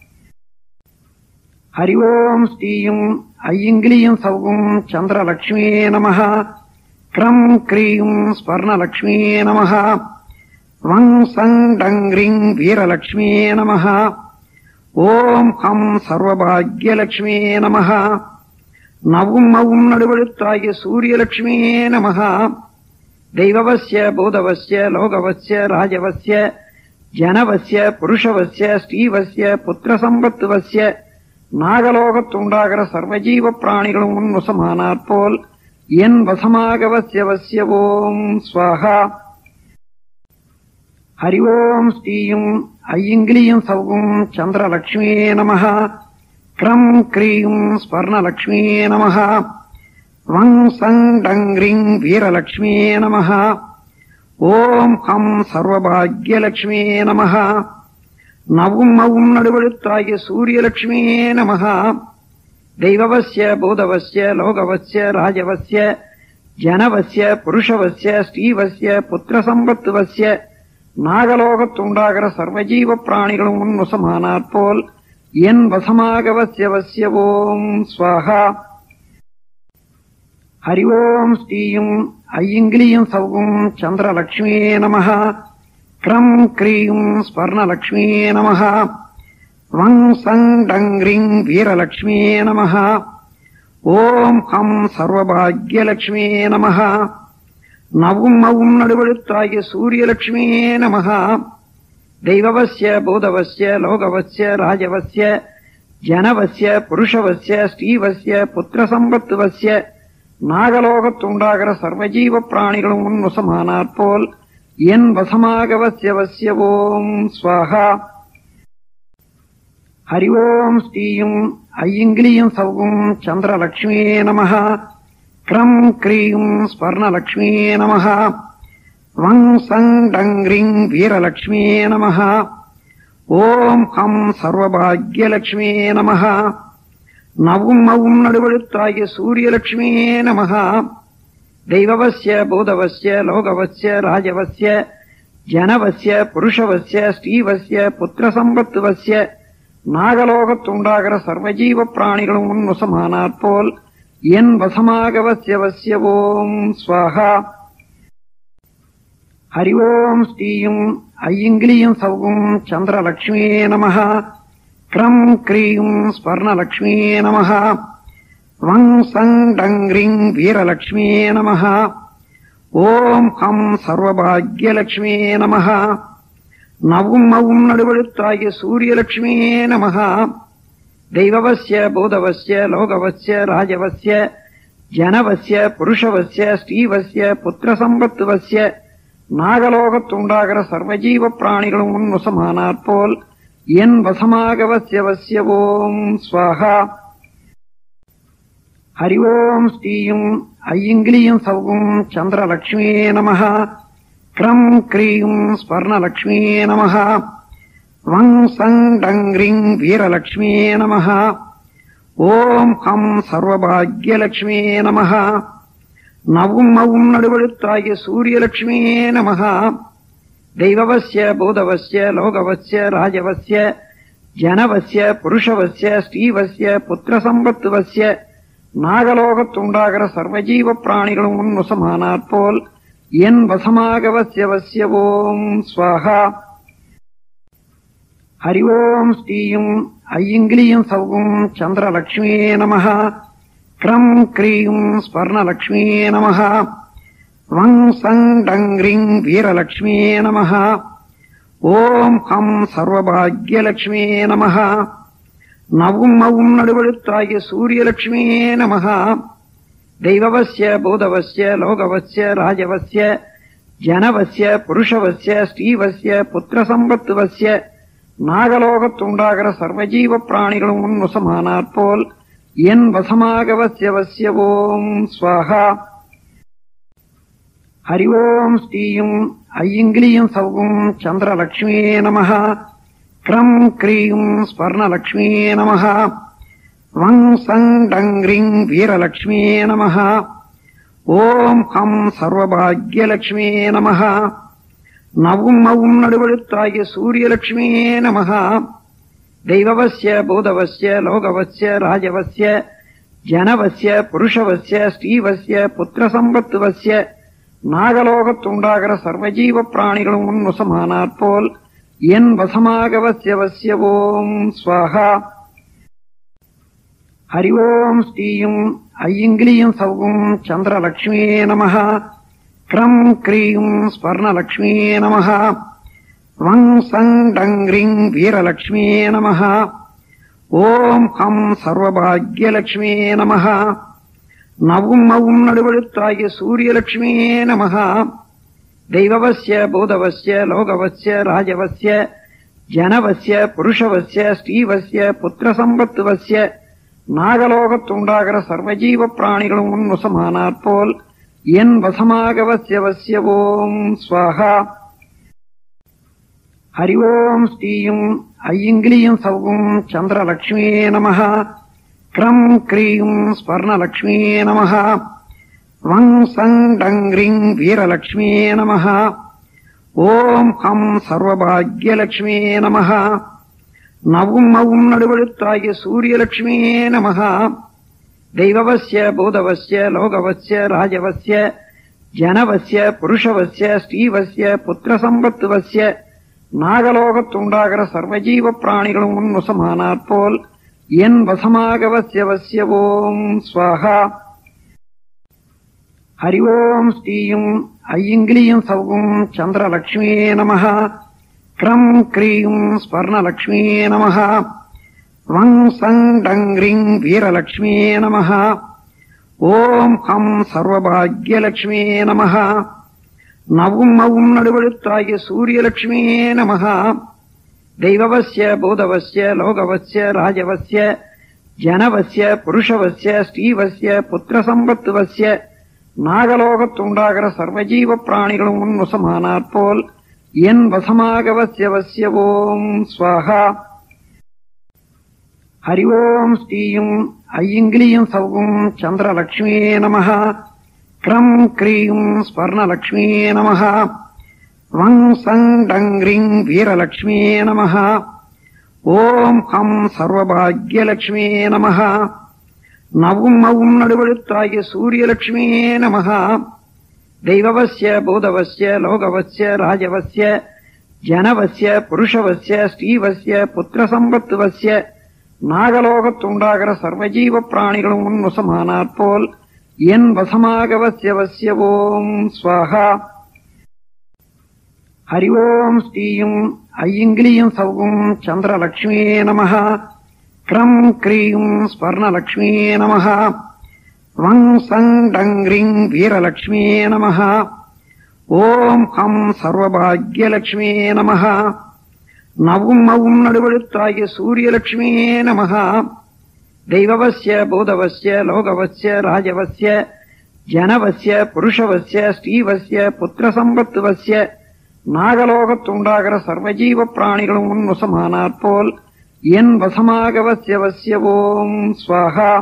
ஹரி ஓம் ஸ்ரீயும் ஐயங்கிலியும் சௌகும் சந்திரலக்ஷ்மியே நமः கிரம் கிரீம் ஸ்வர்ணலக்ஷ்மியே நமः வங் சங் டங் ரிங் வீரலக்ஷ்மியே நமः ஓம் ஹம் சர்வபாக்யலக்ஷ்மியே நமः நவும் மவும் நடுவழுத்தாகிய சூரியலக்ஷ்மியே நமः தெய்வவசிய பூதவசிய லோகவசிய ராஜவசிய ஜனவசிய புருஷவசிய ஸ்ரீவசிய புத்திரசம்பத்துவசிய நாகலோகத்துண்டாகிற சர்வஜீவ பிராணிகளும் உன் வசமானாற் போல் என் வசமாக வசிய வசிய ஓம் ஸ்வாகா ஹரி ஓம் ஸ்ரீயும் ஐயங்கிலியும் சௌகும் சந்திரலக்ஷ்மியே நமः கிரம் கிரீம் ஸ்வர்ணலக்ஷ்மியே நமः வங் சங் டங் ரிங் வீரலக்ஷ்மியே நமः ஓம் ஹம் சர்வபாக்யலக்ஷ்மியே நமः நவும் மவும் நடுவழுத்தாகிய சூரியலக்ஷ்மியே நமः தெய்வவசிய பூதவசிய லோகவசிய ராஜவசிய ஜனவசிய புருஷவசிய ஸ்ரீவசிய புத்திரசம்பத்துவசிய நாகலோகத்துண்டாகிற சர்வஜீவ பிராணிகளும் உன் வசமானாற் போல் என் வசமாக வசிய வசிய ஓம் ஸ்வாகா ஹரி ஓம் ஸ்ரீயும் ஐயங்கிலியும் சௌகும் சந்திரலக்ஷ்மியே நமः கிரம் கிரீம் ஸ்வர்ணலக்ஷ்மியே நமः வங் சங் டங் ரிங் வீரலக்ஷ்மியே நமः ஓம் ஹம் சர்வபாக்யலட்சுமே நமஹ நவும் மவும் நடுவழுத்தாகிய சூரியலட்சுமியே நமஹ தெய்வவசிய பூதவசிய லோகவசிய ராஜவசிய ஜனவசிய புருஷவசிய ஸ்ரீவசிய புத்திரசம்பத்துவசிய நாகலோகத்துண்டாகிற சர்வஜீவ பிராணிகளும் உன் வசமானாற் போல் என் வசமாக வசிய வசிய ஓம் ஸ்வாகா ஹரி ஓம் ஸ்ரீயும் ஐயங்கிலியும் சௌகும் சந்திரலக்ஷ்மியே நமஹ கிரம் கிரீம் ஸ்வர்ணலக்ஷ்மியே நமஹ வங் சங் டங் ரிங் வீரலக்ஷ்மியே நமஹ ஓம் ஹம் சர்வபாக்யலக்ஷ்மியே நமஹ நவும் மவும் நடுவழுத்தாகிய சூரியலக்ஷ்மியே நமஹ தெய்வவசிய பூதவசிய லோகவசிய ராஜவசிய ஜனவசிய புருஷவசிய ஸ்ரீவசிய புத்திரசம்பத்துவசிய நாகலோகத்துண்டாகிற சர்வஜீவ பிராணிகளும் உன் வசமானாற் போல் என் வசமாக வசிய வசிய ஓம் ஸ்வாகா ஹரி ஓம் ஸ்ரீயும் ஐயங்கிலியும் சௌகும் சந்திரலக்ஷ்மியே நமஹ கிரம் கிரீம் ஸ்வர்ணலக்ஷ்மியே நமஹ வங் சங் டங் ரிங் வீரலக்ஷ்மியே நமஹ ஓம் ஹம் சர்வபாக்யலக்ஷ்மியே நமஹ நவும் மவும் நடுவழுத்தாகிய சூரியலக்ஷ்மியே நமஹ தெய்வவசிய பூதவசிய லோகவசிய ராஜவசிய ஜனவசிய புருஷவசிய ஸ்ரீவசிய புத்திரசம்பத்துவசிய நாகலோகத்துண்டாகிற சர்வஜீவ பிராணிகளும் உன் வசமானாற் போல் என் வசமாக வசிய வசிய ஓம் ஸ்வாகா ஹரி ஓம் ஸ்ரீயும் ஐயங்கிலியும் சௌகும் சந்திரலக்ஷ்மியே நமஹ கிரம் கிரீம் ஸ்வர்ணலக்ஷ்மியே நமஹ வங் சங் டங் ரிங் வீரலக்ஷ்மியே நமஹ ஓம் ஹம் சர்வபாக்யலக்ஷ்மியே நமஹ நவும் மவும் நடுவழுத்தாகிய சூரியலக்ஷ்மியே நமஹ தெய்வவசிய பூதவசிய லோகவசிய ராஜவசிய ஜனவசிய புருஷவசிய ஸ்ரீவசிய புத்திரசம்பத்துவசிய நாகலோகத்துண்டாகிற சர்வஜீவ பிராணிகளும் உன் வசமானாற் போல் என் வசமாக வசிய வசிய ஓம் ஸ்வாகா ஹரி ஓம் ஸ்ரீயும் ஐயங்கிலியும் சௌகும் சந்திரலக்ஷ்மியே நமஹ கிரம் கிரீம் ஸ்வர்ணலக்ஷ்மியே நமஹ வங் சங் டங் ரிங் வீரலக்ஷ்மியே நமஹ ஓம் ஹம் சர்வபாக்யலக்ஷ்மியே நமஹ நவும் மவும் நடுவழுத்தாகிய சூரியலக்ஷ்மியே நமஹ தெய்வவசிய பூதவசிய லோகவசிய ராஜவசிய ஜனவசிய புருஷவசிய ஸ்ரீவசிய புத்திரசம்பத்துவசிய நாகலோகத்துண்டாகிற சர்வஜீவ பிராணிகளும் உன் வசமானாற் போல் என் வசமாக வசிய வசிய ஓம் ஸ்வாகா ஹரி ஓம் ஸ்ரீயும் ஐயங்கிலியும் சௌகும் சந்திரலக்ஷ்மியே நமஹ கிரம் கிரீம் ஸ்வர்ணலக்ஷ்மியே நமஹ வங் சங் டங் ரிங் வீரலக்ஷ்மியே நமஹ ஓம் ஹம் சர்வபாக்யலக்ஷ்மியே நமஹ நவும் மவும் நடுவழுத்தாகிய சூரியலக்ஷ்மியே நமஹ தெய்வவசிய பூதவசிய லோகவசிய ராஜவசிய ஜனவசிய புருஷவசிய ஸ்ரீவசிய புத்திரசம்பத்துவசிய நாகலோகத்துண்டாகிற சர்வஜீவ பிராணிகளும் உன் வசமானாற் போல் என் வசமாக வசிய வசிய ஓம் ஸ்வாகா ஹரி ஓம் ஸ்ரீயும் ஐயங்கிலியும் சௌகும் சந்திரலக்ஷ்மியே நமஹ கிரம் கிரீம் ஸ்வர்ணலக்ஷ்மியே நமஹ வங் சங் டங் ரிங் வீரலக்ஷ்மியே நமஹ ஓம் ஹம் சர்வபாக்யலக்ஷ்மியே நமஹ நவும் மவும் நடுவழுத்தாகிய சூரியலக்ஷ்மியே நமஹ தெய்வவசிய பூதவசிய லோகவசிய ராஜவசிய ஜனவசிய புருஷவசிய ஸ்ரீவசிய புத்திரசம்பத்துவசிய நாகலோகத்துண்டாகிற சர்வஜீவ பிராணிகளும் உன் வசமானாற் போல் என் வசமாக வசிய வசிய ஓம் ஸ்வாகா ஹரி ஓம் ஸ்ரீயும் ஐயங்கிலியும் சௌகும் சந்திரலக்ஷ்மியே நமஹ கிரம் கிரீம் ஸ்வர்ணலக்ஷ்மியே நமஹ வங் சங் டங் ரிங் வீரலக்ஷ்மியே நமஹ ஓம் ஹம் சர்வபாக்யலக்ஷ்மியே நமஹ நவும் மவும் நடுவழுத்தாகிய சூரியலக்ஷ்மியே நமஹ தெய்வவசிய பூதவசிய லோகவசிய ராஜவசிய ஜனவசிய புருஷவசிய ஸ்ரீவசிய புத்திரசம்பத்துவசிய நாகலோகத்துண்டாகிற சர்வஜீவ பிராணிகளும் உன் வசமானாற் போல் என் வசமாக வசிய வசிய ஓம் ஸ்வாகா ஹரி ஓம் ஸ்ரீயும் ஐயங்கிலியும் சௌகும் சந்திரலக்ஷ்மியே நம கிரம் கிரீம் ஸ்வர்ணலக்ஷ்மியே நம வங் சங் டங் ரிங் வீரலக்ஷ்மியே நம ஓம் ஹம் சர்வபாகியலக்ஷ்மியே நம நவும் மவும் நடுவழுத்தாகிய சூரியலக்ஷ்மியே நம தெய்வவசிய பூதவசிய லோகவசிய ராஜவசிய ஜனவசிய புருஷவசிய ஸ்ரீவசிய புத்திரசம்பத்துவசிய நாகலோகத்துண்டாகிற சர்வஜீவ பிராணிகளும் உன் வசமானாற் போல் என் வசமாக வசிய வசிய ஓம் ஸ்வாகா ஹரி ஓம் ஸ்ரீயும் ஐயங்கிலியும் சௌகும் சந்திரலக்ஷ்மியே நம கிரம் கிரீம் ஸ்வர்ணலக்ஷ்மியே நம வங் சங் டங் ரிங் வீரலக்ஷ்மியே நம ஓம் ஹம் சர்வபாகியலக்ஷ்மியே நம நவும் மவும் நடுவழுத்தாகிய சூரியலக்ஷ்மியே நம தெய்வவசிய பூதவசிய லோகவசிய ராஜவசிய ஜனவசிய புருஷவசிய ஸ்ரீவசிய புத்திரசம்பத்துவசிய நாகலோகத்துண்டாகிற சர்வஜீவ பிராணிகளும் உன் வசமானாற் போல் என் வசமாக வசிய வசிய ஓம் ஸ்வாகா ஹரி ஓம் ஸ்ரீயும் ஐயங்கிலியும் சௌகும் சந்திரலக்ஷ்மியே நம கிரம் கிரீம் ஸ்வர்ணலக்ஷ்மியே நம வங் சங் டங் ரிங் வீரலக்ஷ்மியே நம ஓம் ஹம் சர்வபாகியலக்ஷ்மியே நம நவும் மவும் நடுவழுத்தாகிய சூரியலக்ஷ்மியே நம தெய்வவசிய பூதவசிய லோகவசிய ராஜவசிய ஜனவசிய புருஷவசிய ஸ்ரீவசிய புத்திரசம்பத்துவசிய நாகலோகத்துண்டாகிற சர்வஜீவ பிராணிகளும் உன் வசமானாற் போல் என் வசமாக வசிய வசிய ஓம் ஸ்வாகா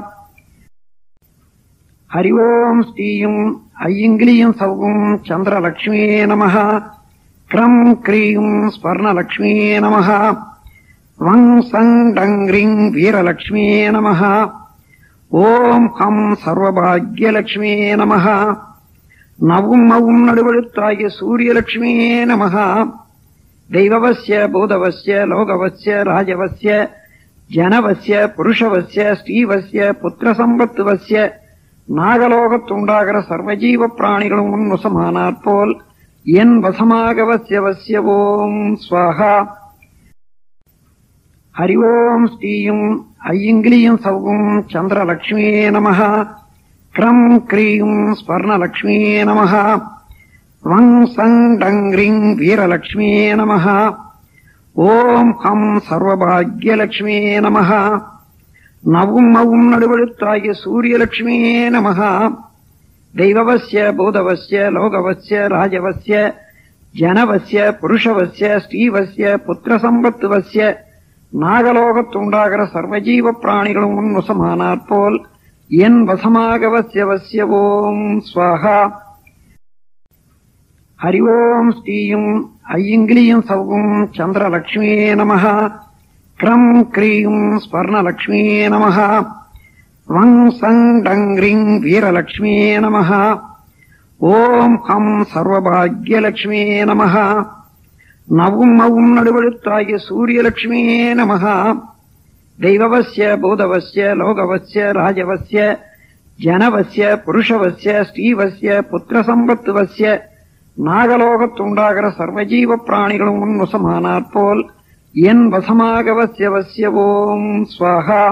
ஹரி ஓம் ஸ்ரீயும் ஐயங்கிலியும் சௌகும் சந்திரலக்ஷ்மியே நம கிரம் கிரீம் ஸ்வர்ணலக்ஷ்மியே நம வங் சங் டங் ரிங் வீரலக்ஷ்மியே நம ஓம் ஹம் சர்வபாகியலக்ஷ்மியே நம நவும் மவும் நடுவழுத்தாகிய சூரியலக்ஷ்மியே நம தெய்வவசிய பூதவசிய லோகவசிய ராஜவசிய ஜனவசிய புருஷவசிய ஸ்ரீவசிய புத்திரசம்பத்துவசிய நாகலோகத்துண்டாகிற சர்வஜீவ பிராணிகளும் உன் வசமானாற் போல் என் வசமாக வசிய வசிய ஓம் ஸ்வாகா ஹரி ஓம் ஸ்ரீயும் ஐயங்கிலியும் சௌகும் சந்திரலக்ஷ்மியே நம கிரம் கிரீம் ஸ்வர்ணலக்ஷ்மியே நம வங் சங் டங் ரிங் வீரலக்ஷ்மியே நம ஓம் ஹம் சர்வபாகியலக்ஷ்மியே நம நவும் மவும் நடுவழுத்தாகிய சூரியலக்ஷ்மியே நம தெய்வவசிய பூதவசிய லோகவசிய ராஜவசிய ஜனவசிய புருஷவசிய ஸ்ரீவசிய புத்திரசம்பத்துவசிய நாகலோகத்துண்டாகிற சர்வஜீவ பிராணிகளும் உன் வசமானாற் போல் என் வசமாக வசிய வசிய ஓம் ஸ்வாகா ஹரி ஓம் ஸ்ரீயும் ஐயங்கிலியும் சௌகும் சந்திரலக்ஷ்மியே நம கிரம் கிரீம் ஸ்வர்ணலக்ஷ்மியே நம வங் சங் டங் ரிங் வீரலக்ஷ்மியே நம ஓம் ஹம் சர்வபாகியலக்ஷ்மியே நம நவும் மவும் நடுவழுத்தாகிய சூரியலக்ஷ்மியே நம தெய்வவசிய பூதவசிய லோகவசிய ராஜவசிய ஜனவசிய புருஷவசிய ஸ்ரீவசிய புத்திரசம்பத்துவசிய நாகலோகத்துண்டாகிற சர்வஜீவ பிராணிகளும் உன் வசமானாற் போல் என் வசமாக வசிய வசிய ஓம் ஸ்வாகா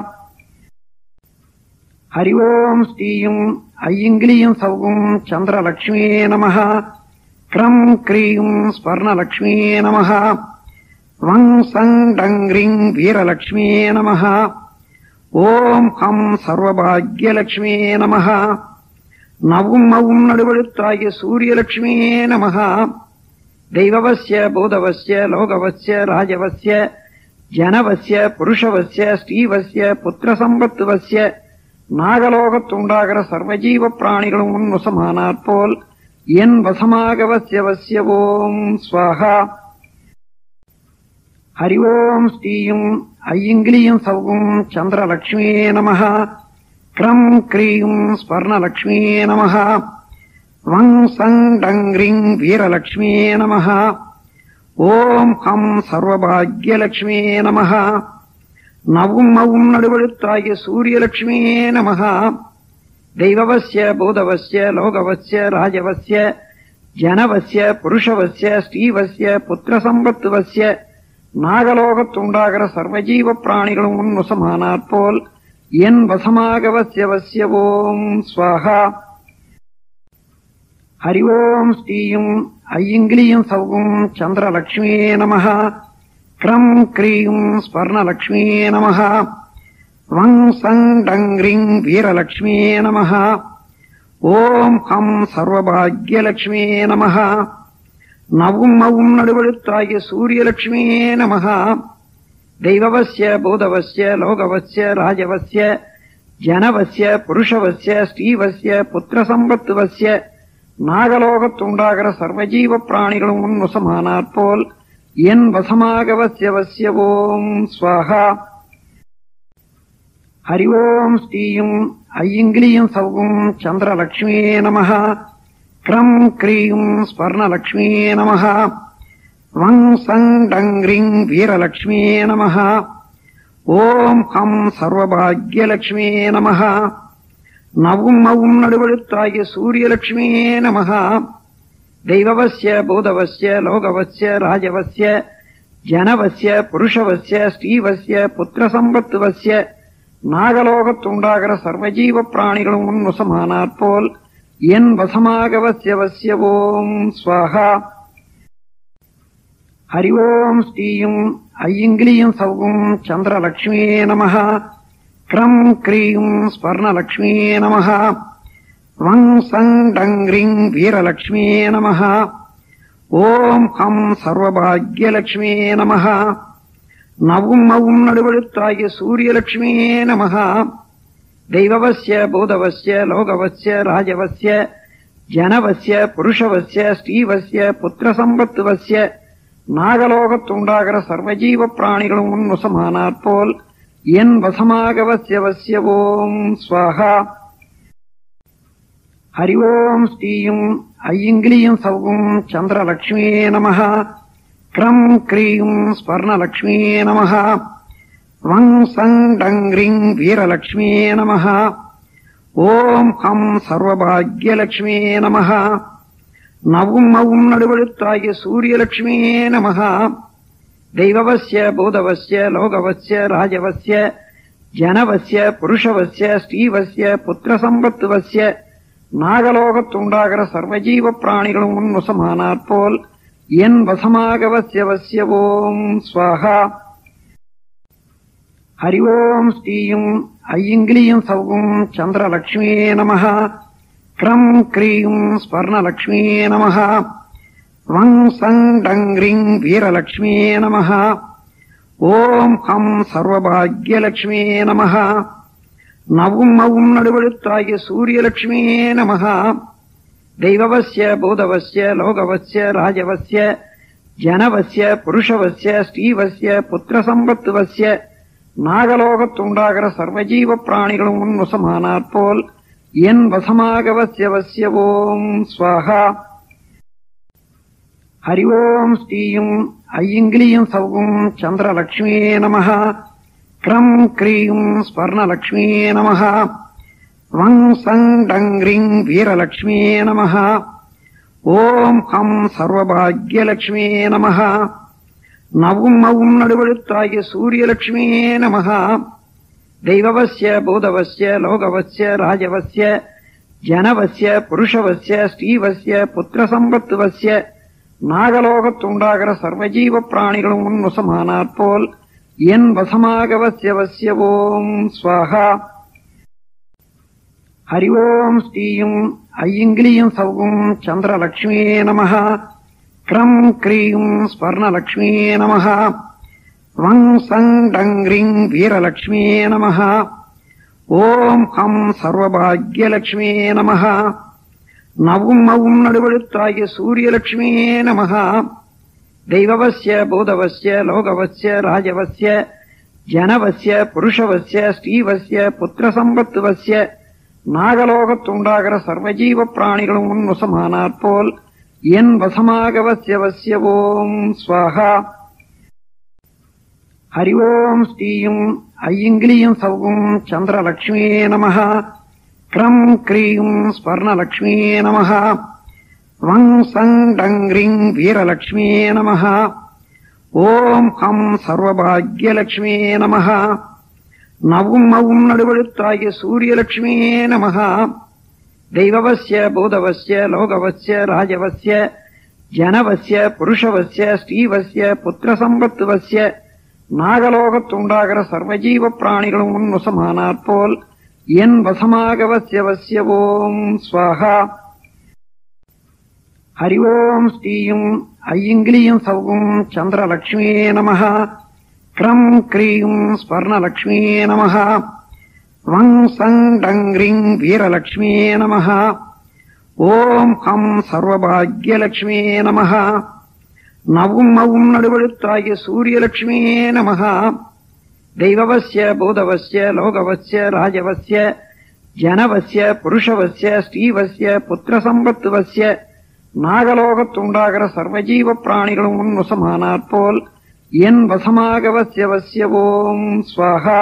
ஹரி ஓம் ஸ்ரீயும் ஐயங்கிலியும் சௌகும் சந்திரலக்ஷ்மியே நம கிரம் கிரீம் ஸ்வர்ணலக்ஷ்மியே நம வங் சங் டங் ரிங் வீரலக்ஷ்மியே நம ஓம் ஹம் சர்வபாகியலக்ஷ்மியே நம நவும் மவும் நடுவழுத்தாகிய சூரியலக்ஷ்மியே நம தெய்வவசிய பூதவசிய லோகவசிய ராஜவசிய ஜனவசிய புருஷவசிய ஸ்ரீவசிய புத்திரசம்பத்துவசிய நாகலோகத்துண்டாகிற சர்வஜீவ பிராணிகளும் உன் வசமானாற் போல் என் வசமாக வசிய வசிய ஓம் ஸ்வாகா ஹரி ஓம் ஸ்ரீயும் ஐயங்கிலியும் சௌகும் சந்திரலக்ஷ்மியே நம கிரம் கிரீம் ஸ்வர்ணலக்ஷ்மியே நம வங் சங் டங் ரிங் வீரலக்ஷ்மியே நம ஓம் ஹம் சர்வபாகியலக்ஷ்மியே நம நவும் மவும் நடுவழுத்தாகிய சூரியலட்சுமியே நமக தெய்வவசிய பூதவசிய லோகவசிய ராஜவசிய ஜனவசிய புருஷவசிய ஸ்ரீவசிய புத்திரசம்பத்துவசிய நாகலோகத்துண்டாகிற சர்வஜீவ பிராணிகளும் உன் வசமானாற் போல் என் வசமாக வசிய வசிய ஓம் ஸ்வாகா ஹரி ஓம் ஸ்ரீயும் ஐயங்கிலியும் சௌகும் சந்திரலக்ஷ்மியே நமः கிரம் கிரீம் ஸ்வர்ணலக்ஷ்மியே நமः வங் சங் டங் ரிங் வீரலக்ஷ்மியே நமः ஓம் ஹம் சர்வபாக்யலக்ஷ்மியே நமः நவும் மவும் நடுவழுத்தாகிய சூரியலக்ஷ்மியே நமः தெய்வவசிய பூதவசிய லோகவசிய ராஜவசிய ஜனவசிய புருஷவசிய ஸ்ரீவசிய புத்திரசம்பத்துவசிய நாகலோகத்துண்டாகிற சர்வஜீவ பிராணிகளும் உன் வசமானாற் போல் என் வசமாக வசிய வசிய ஓம் ஸ்வாகா ஹரி ஓம் ஸ்ரீயும் ஐயங்கிலியும் சௌகும் சந்திரலக்ஷ்மியே நமः கிரம் கிரீம் ஸ்வர்ணலக்ஷ்மியே நமः வங் சங் டங் ரிங் வீரலக்ஷ்மியே நமः ஓம் ஹம் சர்வபாக்யலக்ஷ்மியே நமः நவும் மவும் நடுவழுத்தாகிய சூரியலக்ஷ்மியே நமः தெய்வவசிய பூதவசிய லோகவசிய ராஜவசிய ஜனவசிய புருஷவசிய ஸ்ரீவசிய புத்திரசம்பத்துவசிய நாகலோகத்துண்டாகிற சர்வஜீவ பிராணிகளும் உன் வசமானாற் போல் என் வசமாக வசிய வசிய ஓம் ஸ்வாகா ஹரி ஓம் ஸ்ரீயும் ஐயங்கிலியும் சௌகும் சந்திரலக்ஷ்மியே நமः கிரம் கிரீம் ஸ்வர்ணலக்ஷ்மியே நமः வங் சங் டங் ரிங் வீரலக்ஷ்மியே நமः ஓம் ஹம் சர்வபாக்யலக்ஷ்மியே நமः நவும் மவும் நடுவழுத்தாகிய சூரியலக்ஷ்மியே நமः தெய்வவசிய பூதவசிய லோகவசிய ராஜவசிய ஜனவசிய புருஷவசிய ஸ்ரீவசிய புத்திரசம்பத்துவசிய நாகலோகத்துண்டாகிற சர்வஜீவ பிராணிகளும் உன் வசமானாற் போல் என் வசமாக வசிய வசிய ஓம் ஸ்வாகா ஹரி ஓம் ஸ்ரீயும் ஐயங்கிலியும் சௌகும் சந்திரலக்ஷ்மியே நமः கிரம் கிரீம் ஸ்வர்ணலக்ஷ்மியே நமः வங் சங் டங் ரிங் வீரலக்ஷ்மியே நமः ஓம் ஹம் சர்வபாக்யலக்ஷ்மியே நமः நவும் மவும் நடுவழுத்தாகிய சூரியலக்ஷ்மியே நமः தெய்வவசிய பூதவசிய லோகவசிய ராஜவசிய ஜனவசிய புருஷவசிய ஸ்ரீவசிய புத்திரசம்பத்துவசிய நாகலோகத்துண்டாகிற சர்வஜீவ பிராணிகளும் உன் வசமானாற் போல் என் வசமாக வசிய வசிய ஓம் ஸ்வாகா ஹரி ஓம் ஸ்ரீயும் ஐயங்கிலியும் சௌகும் சந்திரலக்ஷ்மியே நமः கிரம் கிரீம் ஸ்வர்ணலக்ஷ்மியே நமः வங் சங் டங் ரிங் வீரலக்ஷ்மியே நமः ஓம் ஹம் சர்வபாக்யலக்ஷ்மியே நமः நவும் மவும் நடுவழுத்தாகிய சூரியலக்ஷ்மியே நமः தெய்வவசிய பூதவசிய லோகவசிய ராஜவசிய ஜனவசிய புருஷவசிய ஸ்ரீவசிய புத்திரசம்பத்துவசிய நாகலோகத்துண்டாகிற சர்வஜீவ பிராணிகளும் உன் வசமானாற் போல் என் வசமாக வசிய வசிய ஓம் ஸ்வாகா ஹரி ஓம் ஸ்ரீயும் ஐயங்கிலியும் சௌகும் சந்திரலக்ஷ்மியே நமः கிரம் கிரீம் ஸ்வர்ணலக்ஷ்மியே நமः வங் சங் டங் ரிங் வீரலக்ஷ்மியே நமः ஓம் ஹம் சர்வபாக்யலக்ஷ்மியே நமः நவும் மவும் நடுவழுத்தாகிய சூரியலக்ஷ்மியே நமः தெய்வவசிய பூதவசிய லோகவசிய ராஜவசிய ஜனவசிய புருஷவசிய ஸ்ரீவசிய புத்திரசம்பத்துவசிய நாகலோகத்துண்டாகிற சர்வஜீவ பிராணிகளும் உன் வசமானாற் போல் என் வசமாக வசிய வசிய ஓம் ஸ்வாகா ஹரி ஓம் ஸ்ரீயும் ஐயங்கிலியும் சௌகும் சந்திரலக்ஷ்மியே நமः கிரம் கிரீம் ஸ்வர்ணலக்ஷ்மியே நமः வங் சங் டங் ரிங் வீரலக்ஷ்மியே நமः ஓம் ஹம் சர்வபாக்யலக்ஷ்மியே நமः நவும் மவும் நடுவழுத்தாகிய சூரியலக்ஷ்மியே நமः தெய்வவசிய பூதவசிய லோகவசிய ராஜவசிய ஜனவசிய புருஷவசிய ஸ்ரீவசிய புத்திரசம்பத்துவசிய நாகலோகத்துண்டாகிற சர்வஜீவ பிராணிகளும் உன் வசமானாற் போல் என் வசமாக வசிய வசிய ஓம் ஸ்வாகா हरि ओम् श्रीयुम् ऐङ्ग्लीयम् सौगुम् चन्द्रलक्ष्म्ये नमः क्रम् क्रीम् स्वर्णलक्ष्म्ये नमः वम् सम् डङ्ग्रिम् वीरलक्ष्म्ये नमः ஓம் ஹம் சர்வபாகியலட்சுமியே நமஹ நவும் மவும் நடுவழுத்தாகிய சூரியலட்சுமியே நமஹ தெய்வவசிய பூதவசிய லோகவசிய ராஜவசிய ஜனவசிய புருஷவசிய ஸ்ரீவசிய புத்திரசம்பத்துவசிய நாகலோகத்துண்டாகிற சர்வஜீவ பிராணிகளும் உன் வசமானாற் போல் என் வசமாக வசிய வசிய ஓம் ஸ்வாகா ஹரி ஓம் ஸ்ரீயும் ஐங்கிலியும் சௌகும் சந்திரலக்ஷ்மியே நமः க்ரம் க்ரீம் ஸ்வர்ணலக்ஷ்மியே நமः வங் சங் டங்க்ரிங் வீரலக்ஷ்மியே நமः ஓம் ஹம் சர்வபாகியலக்ஷ்மியே நமः நவும் மவும் நடுவழுத்தாகிய சூரியலக்ஷ்மியே நமः தெய்வவசிய பூதவசிய லோகவசிய ராஜவசிய ஜனவசிய புருஷவசிய ஸ்ரீவசிய புத்திரசம்பத்துவசிய நாகலோகத்துண்டாகிற சர்வஜீவ பிராணிகளும் உன் வசமானாற் போல் என் வசமாக வசிய வசிய ஓம் ஸ்வாகா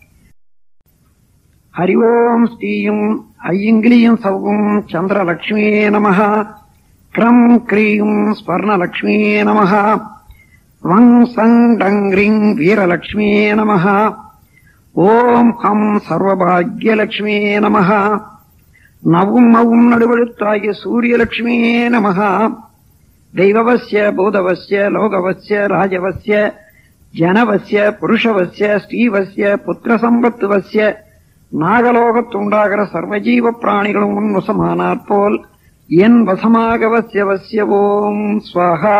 ஹரி ஓம் ஸ்ரீயும் ஐங்கிலியும் சௌகும் சந்திரலக்ஷ்மியே நமः க்ரம் க்ரீம் ஸ்வர்ணலக்ஷ்மியே நமः வங் சங் டங்க்ரிங் வீரலக்ஷ்மியே நமः ஓம் ஹம் சர்வபாகியலக்ஷ்மியே நமः நவும் மவும் நடுவழுத்தாகிய சூரியலட்சுமியே நமः தெய்வவசிய பூதவசிய லோகவசிய ராஜவசிய ஜனவசிய புருஷவசிய ஸ்ரீவசிய புத்திரசம்பத்துவசிய நாகலோகத்துண்டாகிற சர்வஜீவ பிராணிகளும் உன் வசமானாற் போல் என் வசமாக வசிய வசிய ஓம் ஸ்வாகா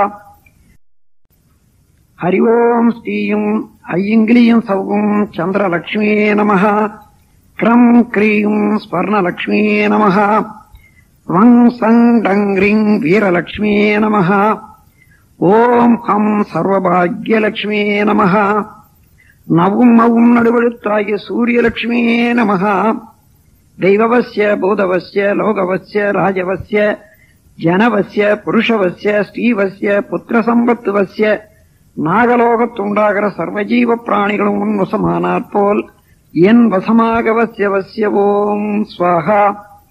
ஹரி ஓம் ஸ்ரீயும் ஐங்கிலியும் சௌகும் சந்திரலக்ஷ்மியே நமः க்ரம் க்ரீம் ஸ்வர்ணலக்ஷ்மியே நமः வங் சங் டங்க்ரிங் வீரலக்ஷ்மியே நமः ஓம் ஹம் சர்வபாகியலக்ஷ்மியே நமः நவும் மவும் நடுவழுத்தாகிய சூரியலக்ஷ்மியே நமः தெய்வவசிய பூதவசிய லோகவசிய ராஜவசிய ஜனவசிய புருஷவசிய ஸ்ரீவசிய புத்திரசம்பத்துவசிய நாகலோகத்துண்டாகிற சர்வஜீவ பிராணிகளும் உன் வசமானாற் போல் என் வசமாக வசிய வசிய ஓம் ஸ்வாகா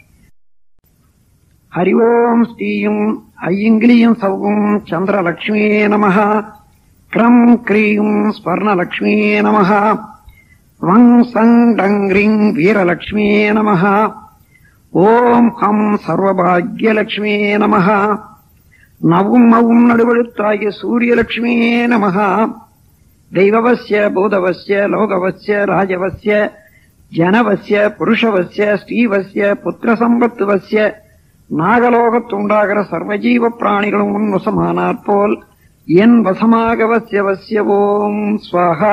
ஹரி ஓம் ஸ்ரீயும் ஐங்கிலியும் சௌகும் சந்திரலக்ஷ்மியே நமः க்ரம் க்ரீம் ஸ்வர்ணலக்ஷ்மியே நமः வங் சங் டங்க்ரிங் வீரலக்ஷ்மியே நமः ஓம் ஹம் சர்வபாகியலக்ஷ்மியே நமः நவும் மவும் நடுவழுத்தாகிய சூரியலக்ஷ்மியே நமः தெய்வவசிய பூதவசிய லோகவசிய ராஜவசிய ஜனவசிய புருஷவசிய ஸ்ரீவசிய புத்திரசம்பத்துவசிய நாகலோகத்துண்டாகிற சர்வஜீவ பிராணிகளும் உன் வசமானாற் போல் என் வசமாக வசிய வசிய ஓம் ஸ்வாகா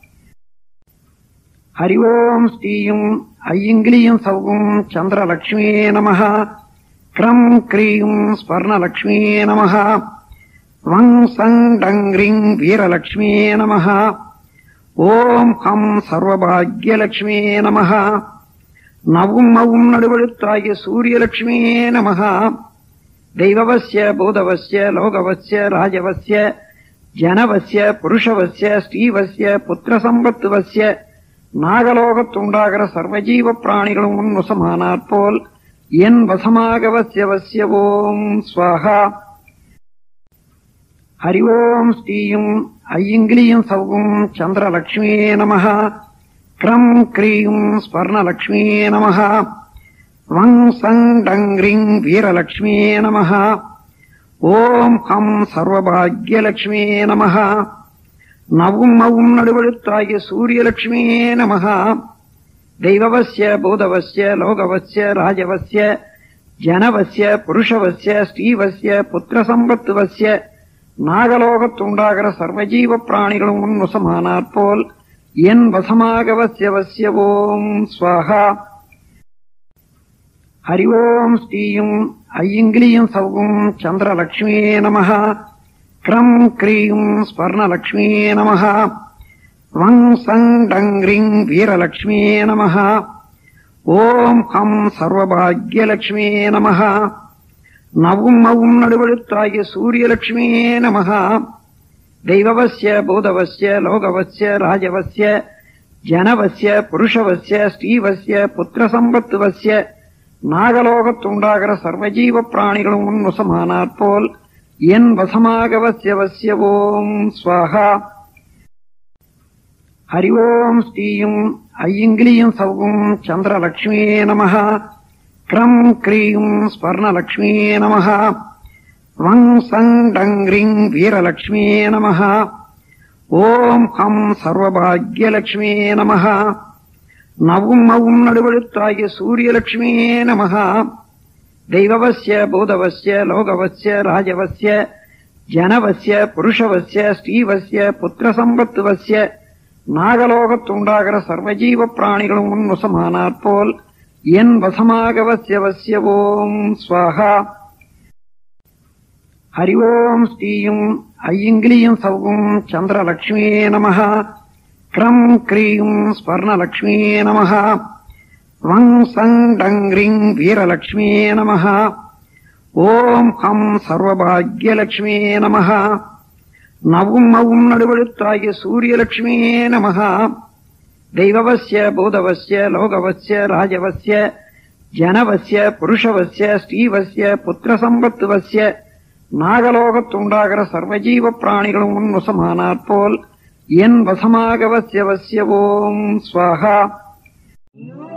ஹரி ஓம் ஸ்ரீயும் ஐங்கிலியும் சௌகும் சந்திரலக்ஷ்மியே நமः க்ரம் க்ரீம் ஸ்வர்ணலக்ஷ்மியே நமः வங் சங் டங்க்ரிங் வீரலக்ஷ்மியே நமः ஓம் ஹம் சர்வபாகியலக்ஷ்மியே நமः நவும் மவும் நடுவழுத்தாகிய சூரியலக்ஷ்மியே நமः தெய்வவசிய பூதவசிய லோகவசிய ராஜவசிய ஜனவசிய புருஷவசிய ஸ்ரீவசிய புத்திரசம்பத்துவசிய நாகலோகத்துண்டாகிற சர்வஜீவ பிராணிகளும் உன் வசமானாற் போல் என் வசமாக வசிய வசிய ஓம் ஸ்வாகா ஹரி ஓம் ஸ்ரீயும் ஐங்கிலியும் சௌகும் சந்திரலக்ஷ்மியே நமः க்ரம் க்ரீம் ஸ்வர்ணலக்ஷ்மியே நமः வங் சங் டங்க்ரிங் வீரலக்ஷ்மியே நமः ஓம் ஹம் சர்வபாகியலக்ஷ்மியே நமः நவும் மவும் நடுவழுத்தாகிய சூரியலக்ஷ்மியே நமः தெய்வவசிய பூதவசிய லோகவசிய ராஜவசிய ஜனவசிய புருஷவசிய ஸ்ரீவசிய புத்திரசம்பத்துவசிய நாகலோகத்துண்டாகிற சர்வஜீவ பிராணிகளும் உன் வசமானாற் போல் என் வசமாக வசிய வசிய ஓம் ஸ்வாகா ஹரி ஓம் ஸ்ரீயும் ஐங்கிலியும் சௌகும் சந்திரலக்ஷ்மியே நமः க்ரம் க்ரீம் ஸ்வர்ணலக்ஷ்மியே நமः வங் சங் டங்க்ரிங் வீரலக்ஷ்மியே நமः ஓம் ஹம் சர்வபாகியலக்ஷ்மியே நமः நவும் மவும் நடுவழுத்தாகிய சூரியலக்ஷ்மியே நமः தெய்வவசிய பூதவசிய லோகவசிய ராஜவசிய ஜனவசிய புருஷவசிய ஸ்ரீவசிய புத்திரசம்பத்துவசிய நாகலோகத்துண்டாகிற சர்வஜீவ பிராணிகளும் உன் வசமானாற் போல் என் வசமாக வசிய வசிய ஓம் ஸ்வாகா ஹரி ஓம் ஸ்ரீயும் ஐயங்கிலியும் சௌகும் சந்திரலக்ஷ்மியே நமः கிரம் கிரீம் ஸ்வர்ணலக்ஷ்மியே நமः வங் சங் டங் ரிங் வீரலக்ஷ்மியே நமः ஓம் ஹம் சர்வபாக்யலக்ஷ்மியே நமः நவும் மவும் நடுவழுத்தாகிய சூரியலக்ஷ்மியே நமः தெய்வவசிய பூதவசிய லோகவசிய ராஜவசிய ஜனவசிய புருஷவசிய ஸ்ரீவசிய புத்திரசம்பத்துவசிய நாகலோகத்துண்டாகிற சர்வஜீவ பிராணிகளும் உன் வசமானாற் போல் என் வசமாக வசிய வசிய ஓம் ஸ்வாகா ஹரி ஓம் ஸ்ரீயும் ஐயங்கிலியும் சௌகும் சந்திரலக்ஷ்மியே நமः கிரம் கிரீம் ஸ்வர்ணலக்ஷ்மியே நமः வங் சங் டங் ரிங் வீரலக்ஷ்மியே நமः ஓம் ஹம் சர்வபாக்யலக்ஷ்மியே நமः நவும் மவும் நடுவழுத்தாகிய சூரியலக்ஷ்மியே நமः தெய்வவசிய பூதவசிய லோகவசிய ராஜவசிய ஜனவசிய புருஷவசிய ஸ்ரீவசிய புத்திரசம்பத்துவசிய நாகலோகத்துண்டாகிற சர்வஜீவ பிராணிகளும் உன் வசமானாற் போல் என் வசமாக வசிய வசிய ஓம் ஸ்வாகா You